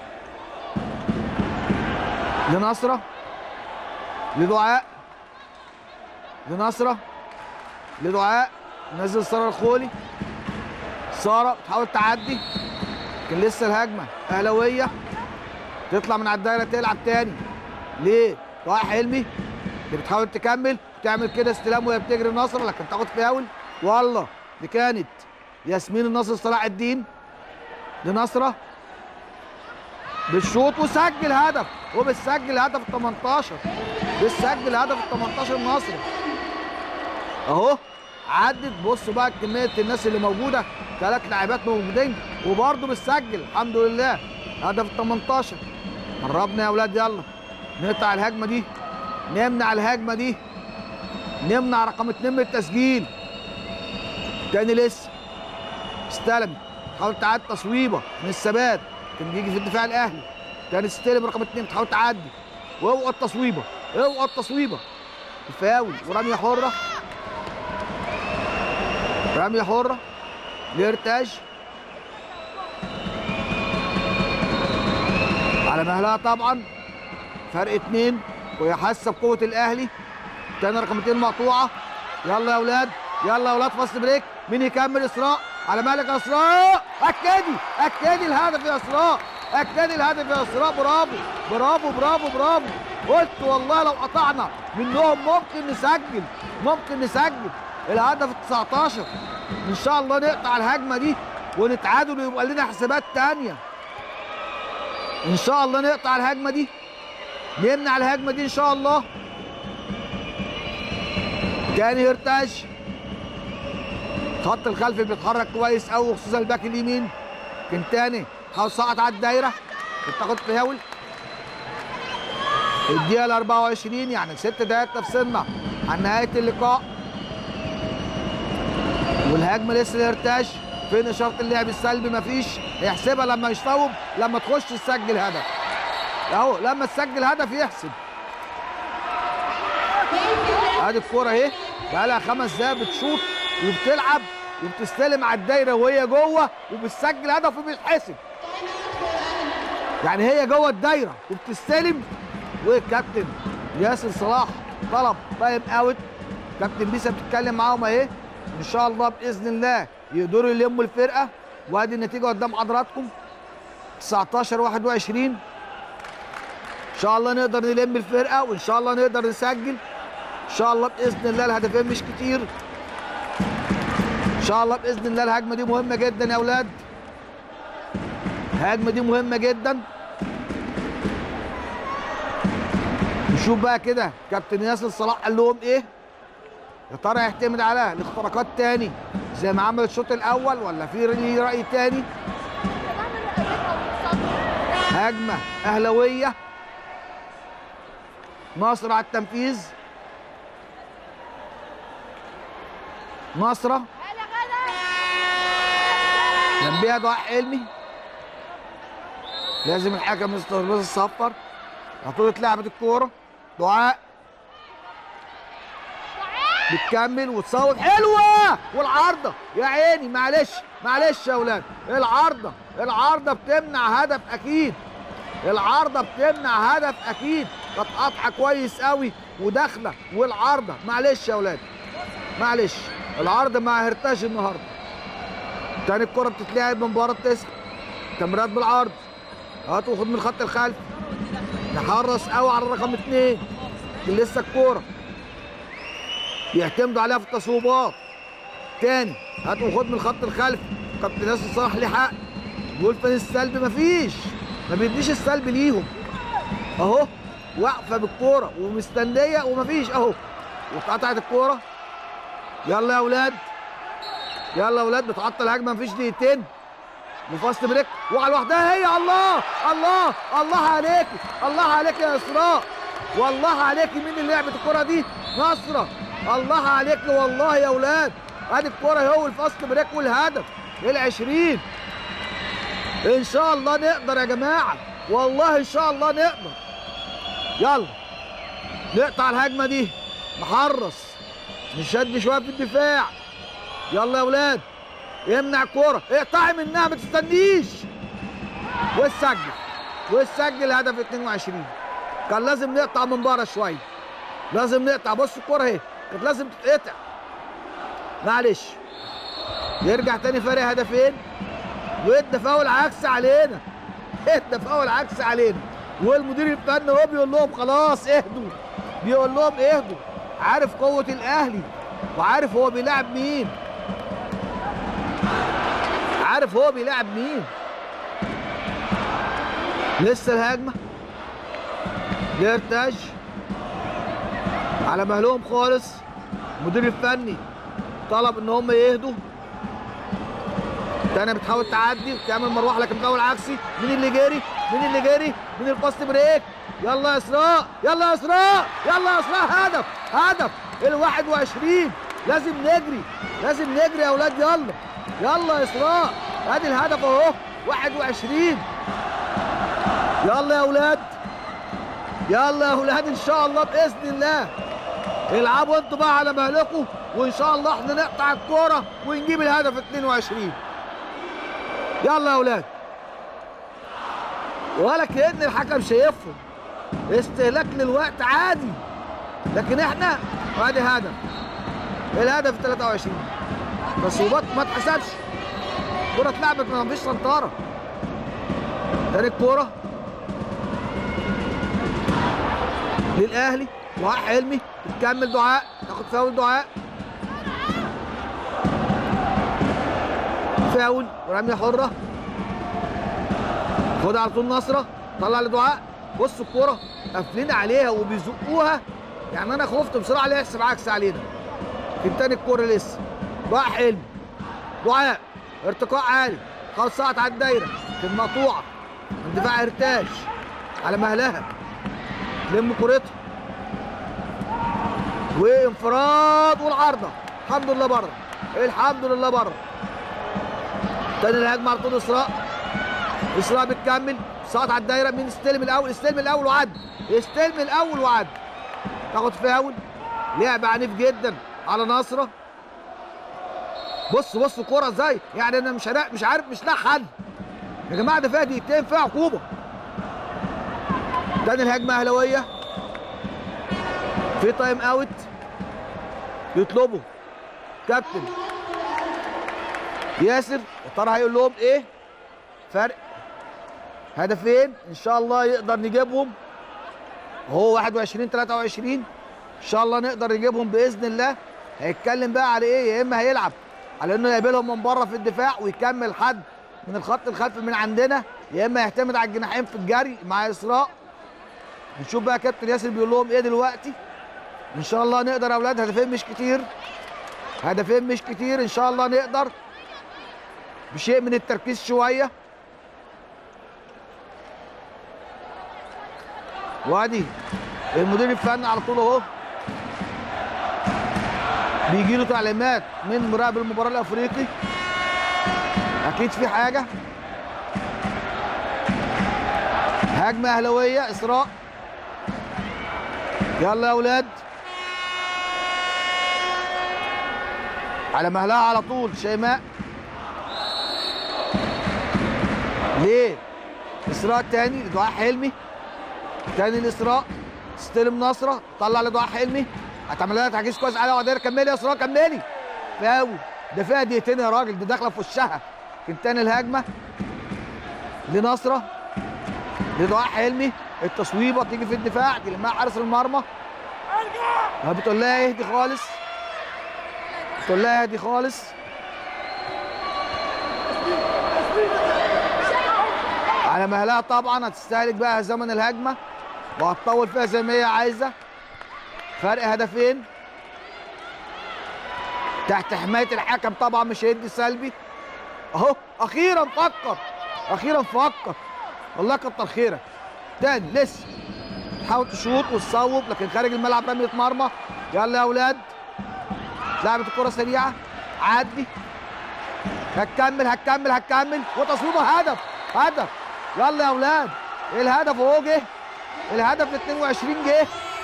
[SPEAKER 1] لنصره لدعاء لنصره لدعاء نزل ساره الخولي ساره بتحاول تعدي كان لسه الهجمه اهلاويه تطلع من على الدايره تلعب تاني ليه دعاء حلمي اللي بتحاول تكمل تعمل كده استلام وهي بتجري النصر لكن تاخد فاول والله دي كانت ياسمين النصر صلاح الدين لنصره بالشوط وسجل هدف وبتسجل هدف ال 18 بتسجل هدف ال 18 النصر اهو عدت بصوا بقى كميه الناس اللي موجوده ثلاث لاعبات موجودين وبرضه بتسجل الحمد لله هدف ال 18 قربنا يا اولاد يلا نقطع الهجمه دي نمنع الهجمه دي نمنع رقم اتنين من التسجيل تاني لسه استلم تحاول تعدي تصويبه من الثبات كان بيجي في الدفاع الاهلي تاني استلم رقم اتنين تحاول تعدي واوعى التصويبه اوعى التصويبه الفاول ورميه حره رميه حره لارتاج على مهلها طبعا فرق اتنين وهي حاسه بقوه الاهلي تاني رقم اتنين مقطوعه يلا يا اولاد يلا يا اولاد فاست بريك مين يكمل اسراء على مالك يا اسراء اكدي اكدي الهدف يا اسراء اكدي الهدف يا اسراء برافو برافو برافو برافو قلت والله لو قطعنا منهم ممكن نسجل ممكن نسجل الهدف ال 19 ان شاء الله نقطع الهجمه دي ونتعادل ويبقى لنا حسابات تانية ان شاء الله نقطع الهجمه دي نمنع الهجمه دي ان شاء الله تاني هرتاج خط الخلفي بيتحرك كويس قوي خصوصا الباك اليمين كان تاني حاول سقط على الدايره بتاخد فاول الدقيقه ال 24 يعني ست دقايق تفصلنا عن نهايه اللقاء والهجمه لسه الارتاج فين اشاره اللعب السلبي مفيش يحسبها لما يشطوب لما تخش تسجل هدف اهو لما تسجل هدف يحسب ادي الكوره اهي بقى لها خمس دقايق بتشوط وبتلعب وبتستلم على الدايره وهي جوه وبتسجل هدف وبيتحسب يعني هي جوه الدايره وبتستلم والكابتن ياسر صلاح طلب تايم اوت كابتن بيسا بتتكلم معاهم اهي ان شاء الله باذن الله يقدروا يلموا الفرقه وادي النتيجه قدام حضراتكم 19 21 ان شاء الله نقدر نلم الفرقه وان شاء الله نقدر نسجل ان شاء الله باذن الله الهدفين مش كتير ان شاء الله باذن الله الهجمه دي مهمه جدا يا اولاد الهجمه دي مهمه جدا نشوف بقى كده كابتن ياسر صلاح قال لهم ايه يا ترى يعتمد على الاختراقات تاني زي ما عمل الشوط الاول ولا في ليه راي تاني هجمه اهلاويه ناصر على التنفيذ نصرة جنبيها دعاء حلمي لازم الحكم مستر بس الصفر عطوله لعبة الكورة دعاء بتكمل وتصوت حلوة والعارضة يا عيني معلش معلش يا اولاد العارضة العارضة بتمنع هدف اكيد العارضة بتمنع هدف اكيد كانت قاطعة كويس قوي وداخلة والعارضة معلش يا اولاد معلش العرض مع هرتاج النهارده تاني الكرة بتتلعب من بره التسعة تمريرات بالعرض هات وخد من الخط الخلفي يحرص قوي على الرقم اثنين لسه الكورة يعتمدوا عليها في التصويبات تاني هات وخد من الخط الخلفي كابتن ياسر صلاح ليه حق بيقول فين السلب مفيش ما بيديش السلب ليهم اهو واقفه بالكوره ومستنيه ومفيش اهو واتقطعت الكوره يلا يا اولاد يلا يا اولاد بتعطل هجمه مفيش دقيقتين وفاست بريك وعلى لوحدها هي الله الله الله عليك الله عليك يا اسراء والله عليك مين اللي لعبت الكره دي نصره الله عليك والله يا اولاد ادي الكره هو الفاست بريك والهدف ال20 ان شاء الله نقدر يا جماعه والله ان شاء الله نقدر يلا نقطع الهجمه دي نحرص نشد شويه في الدفاع يلا يا اولاد يمنع الكوره اقطعي منها ما تستنيش وسجل وسجل هدف 22 كان لازم نقطع من بره شويه لازم نقطع بص الكوره اهي كانت لازم تتقطع معلش يرجع تاني فارق هدفين وادى فاول عكس علينا ادى فاول عكس علينا والمدير الفني هو بيقول لهم خلاص اهدوا بيقول لهم اهدوا عارف قوة الأهلي وعارف هو بيلعب مين عارف هو بيلعب مين لسه الهجمة ليرتاج على مهلهم خالص المدير الفني طلب ان هم يهدوا تاني بتحاول تعدي وتعمل مروحه لكن بتحاول عكسي مين اللي جري مين اللي جري مين الباست بريك يلا يا اسراء يلا يا اسراء يلا يا اسراء هدف هدف ال 21 لازم نجري لازم نجري يا اولاد يلا يلا يا اسراء ادي الهدف اهو 21 يلا يا اولاد يلا يا اولاد ان شاء الله باذن الله العبوا انتوا بقى على مهلكم وان شاء الله احنا نقطع الكوره ونجيب الهدف 22 يلا يا اولاد ولا كأن الحكم شايفهم استهلاك للوقت عادي لكن احنا ادي هدف الهدف 23 تصويبات ما اتحسبش كرة اتلعبت ما فيش سنطرة تاني الكورة للأهلي دعاء حلمي بتكمل دعاء تاخد فاول دعاء فاول ورمية حرة خدها على طول نصرة طلع لدعاء بص الكورة قافلين عليها وبيزقوها يعني أنا خفت بسرعة عليها يحسب عكس علينا في تاني الكورة لسه دعاء حلمي دعاء ارتقاء عالي خلاص سقط على الدايرة في المقطوعة الدفاع ارتاش على مهلها لم كورتها وانفراد والعارضة الحمد لله بره الحمد لله بره تاني الهجمة على طول اسراء اسراء بتكمل سقط على الدايرة مين استلم الاول استلم الاول وعد استلم الاول وعد تاخد فاول لعب عنيف جدا على نصره بص بص الكوره ازاي يعني انا مش عارف مش عارف مش لاقي حل يا جماعه ده فيها دقيقتين فيها عقوبه تاني الهجمه اهلاويه في تايم اوت يطلبوا كابتن ياسر يا ترى هيقول لهم ايه فرق هدفين ان شاء الله يقدر نجيبهم هو 21 23 ان شاء الله نقدر نجيبهم باذن الله هيتكلم بقى على ايه يا اما هيلعب على انه يقابلهم من بره في الدفاع ويكمل حد من الخط الخلفي من عندنا يا اما يعتمد على الجناحين في الجري مع اسراء نشوف بقى كابتن ياسر بيقول لهم ايه دلوقتي ان شاء الله نقدر يا اولاد هدفين مش كتير هدفين مش كتير ان شاء الله نقدر بشيء من التركيز شويه وادي المدير الفني على طول اهو بيجي له تعليمات من مراقب المباراه الافريقي اكيد في حاجه هجمه اهلاويه اسراء يلا يا اولاد على مهلها على طول شيماء ليه اسراء تاني لدعاء حلمي تاني الاسراء استلم نصره طلع لدعاء حلمي هتعمل لها تعجيز كويس على وقدر كملي يا اسراء كملي فاول ده فيها دقيقتين يا راجل دي داخله في وشها كان تاني الهجمه لنصره لدعاء حلمي التصويبه تيجي في الدفاع تلمها حارس المرمى ما بتقول لها اهدي خالص بتقول لها اهدي خالص على مهلها طبعا هتستهلك بقى زمن الهجمه وهتطول فيها زي ما هي عايزه فرق هدفين تحت حمايه الحكم طبعا مش هيدي سلبي اهو اخيرا فكر اخيرا فكر والله كتر خيرك تاني لسه تحاول تشوط وتصوب لكن خارج الملعب رميه مرمى يلا يا اولاد لعبت الكره سريعه عدي هتكمل هتكمل هتكمل وتصويبه هدف هدف يلا يا اولاد الهدف اهو جه الهدف 22 جه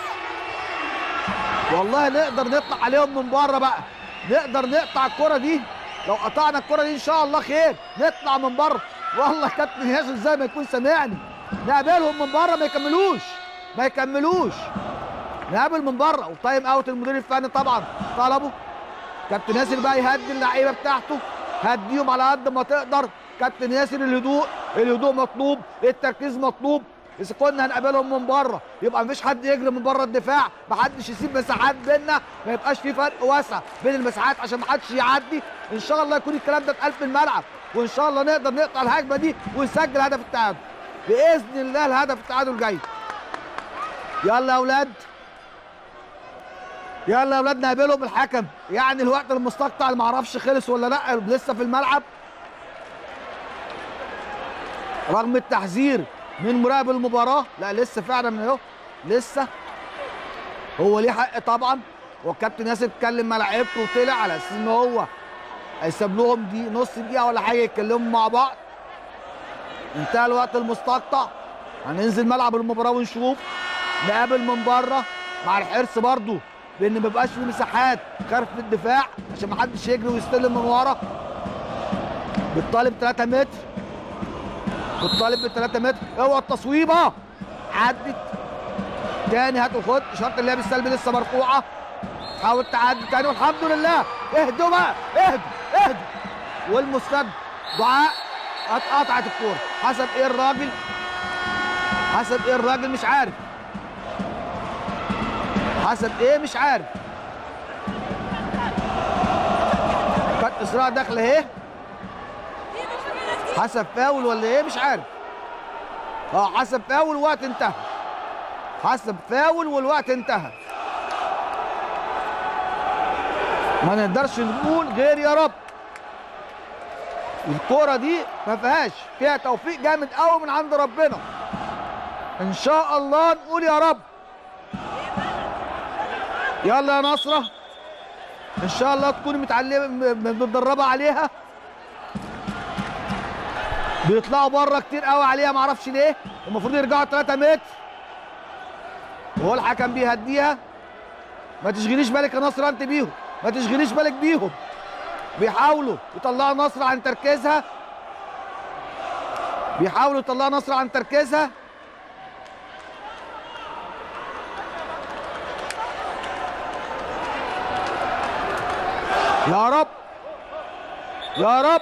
[SPEAKER 1] والله نقدر نطلع عليهم من بره بقى نقدر نقطع الكره دي لو قطعنا الكره دي ان شاء الله خير نطلع من بره والله كابتن ياسر زي ما يكون سامعني نقابلهم من بره ما يكملوش ما يكملوش نقابل من بره وتايم اوت المدير الفني طبعا طلبه كابتن ياسر بقى يهدي اللعيبه بتاعته هديهم على قد ما تقدر كابتن ياسر الهدوء الهدوء مطلوب التركيز مطلوب اذا كنا هنقابلهم من بره يبقى مفيش حد يجري من بره الدفاع محدش يسيب مساحات بيننا ما يبقاش في فرق واسع بين المساحات عشان محدش يعدي ان شاء الله يكون الكلام ده اتقال في الملعب وان شاء الله نقدر نقطع الهجمه دي ونسجل هدف التعادل باذن الله الهدف التعادل جاي يلا يا اولاد يلا يا اولاد نقابلهم الحكم يعني الوقت المستقطع اللي معرفش خلص ولا لا لسه في الملعب رغم التحذير من مراقب المباراه لا لسه فعلا اهو لسه هو ليه حق طبعا والكابتن ياسر اتكلم مع لعيبته وطلع على اساس ان هو هيساب لهم دي نص دقيقه ولا حاجه يتكلموا مع بعض انتهى الوقت المستقطع هننزل ملعب المباراه ونشوف نقابل من بره مع الحرص برضو بان ما يبقاش في مساحات خلف الدفاع عشان ما حدش يجري ويستلم من ورا بالطالب 3 متر بالطالب ب 3 متر اوعى التصويبه عدت تاني هات وخد اشاره اللعب السلبي لسه مرفوعه تحاول تعدي تاني والحمد لله اهدوا بقى اهدوا اهدوا والمستد دعاء اتقطعت الكوره حسب ايه الراجل حسب ايه الراجل مش عارف حسب ايه مش عارف كانت اسراء داخله اهي حسب فاول ولا ايه مش عارف اه حسب فاول والوقت انتهى حسب فاول والوقت انتهى ما نقدرش نقول غير يا رب الكوره دي ما فيهاش فيها توفيق جامد قوي من عند ربنا ان شاء الله نقول يا رب يلا يا نصره ان شاء الله تكوني متعلمه م- م- متدربه عليها بيطلعوا بره كتير قوي عليها معرفش ليه المفروض يرجعوا 3 متر وهو الحكم بيهديها ما تشغليش بالك يا نصر انت بيهم ما تشغليش بالك بيهم بيحاولوا يطلعوا نصر عن تركيزها بيحاولوا يطلعوا نصر عن تركيزها يا رب يا رب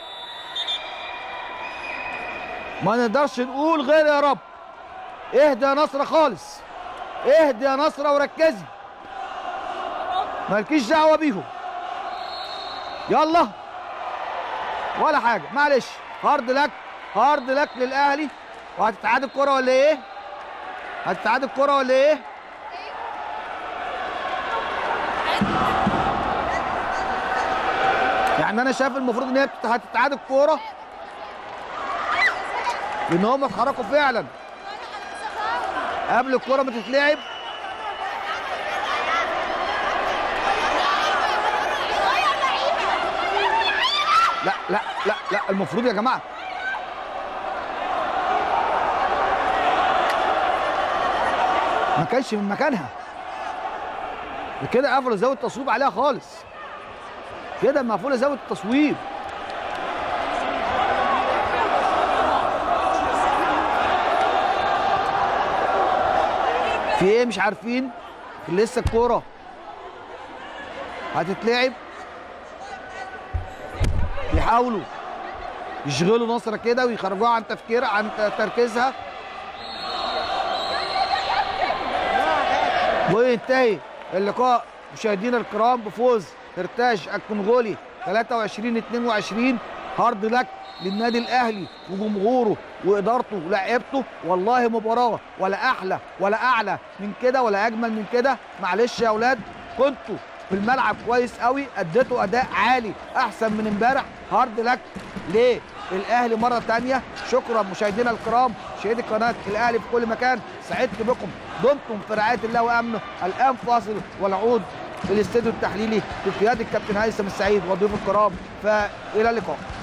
[SPEAKER 1] ما نقدرش نقول غير يا رب اهدى يا نصرة خالص اهدى يا نصرة وركزي مالكيش دعوة بيهم يلا ولا حاجة معلش هارد لك هارد لك للأهلي وهتتعاد الكرة ولا ايه؟ هتتعاد الكرة ولا ايه؟ يعني انا شايف المفروض ان هي بتت- هتتعاد الكوره لان هم اتحركوا فعلا قبل الكوره ما تتلعب لا لا لا لا المفروض يا جماعه ما كانش من مكانها كده قفلوا زاويه التصويب عليها خالص كده مقفوله زاويه التصويب في ايه مش عارفين لسه الكوره هتتلعب بيحاولوا يشغلوا نصره كده ويخرجوها عن تفكيرها عن ت- تركيزها وينتهي اللقاء مشاهدينا الكرام بفوز ارتاج الكونغولي 23 22 هارد لك للنادي الاهلي وجمهوره وادارته ولاعيبته والله مباراه ولا احلى ولا اعلى من كده ولا اجمل من كده معلش يا اولاد كنتوا في الملعب كويس قوي اديتوا اداء عالي احسن من امبارح هارد لك ليه الاهلي مره تانية شكرا مشاهدينا الكرام مشاهدي قناه الاهلي في كل مكان سعدت بكم دمتم في رعايه الله وامنه الان فاصل والعود في الاستوديو التحليلي بقياده الكابتن هيثم السعيد وضيوف الكرام فالى اللقاء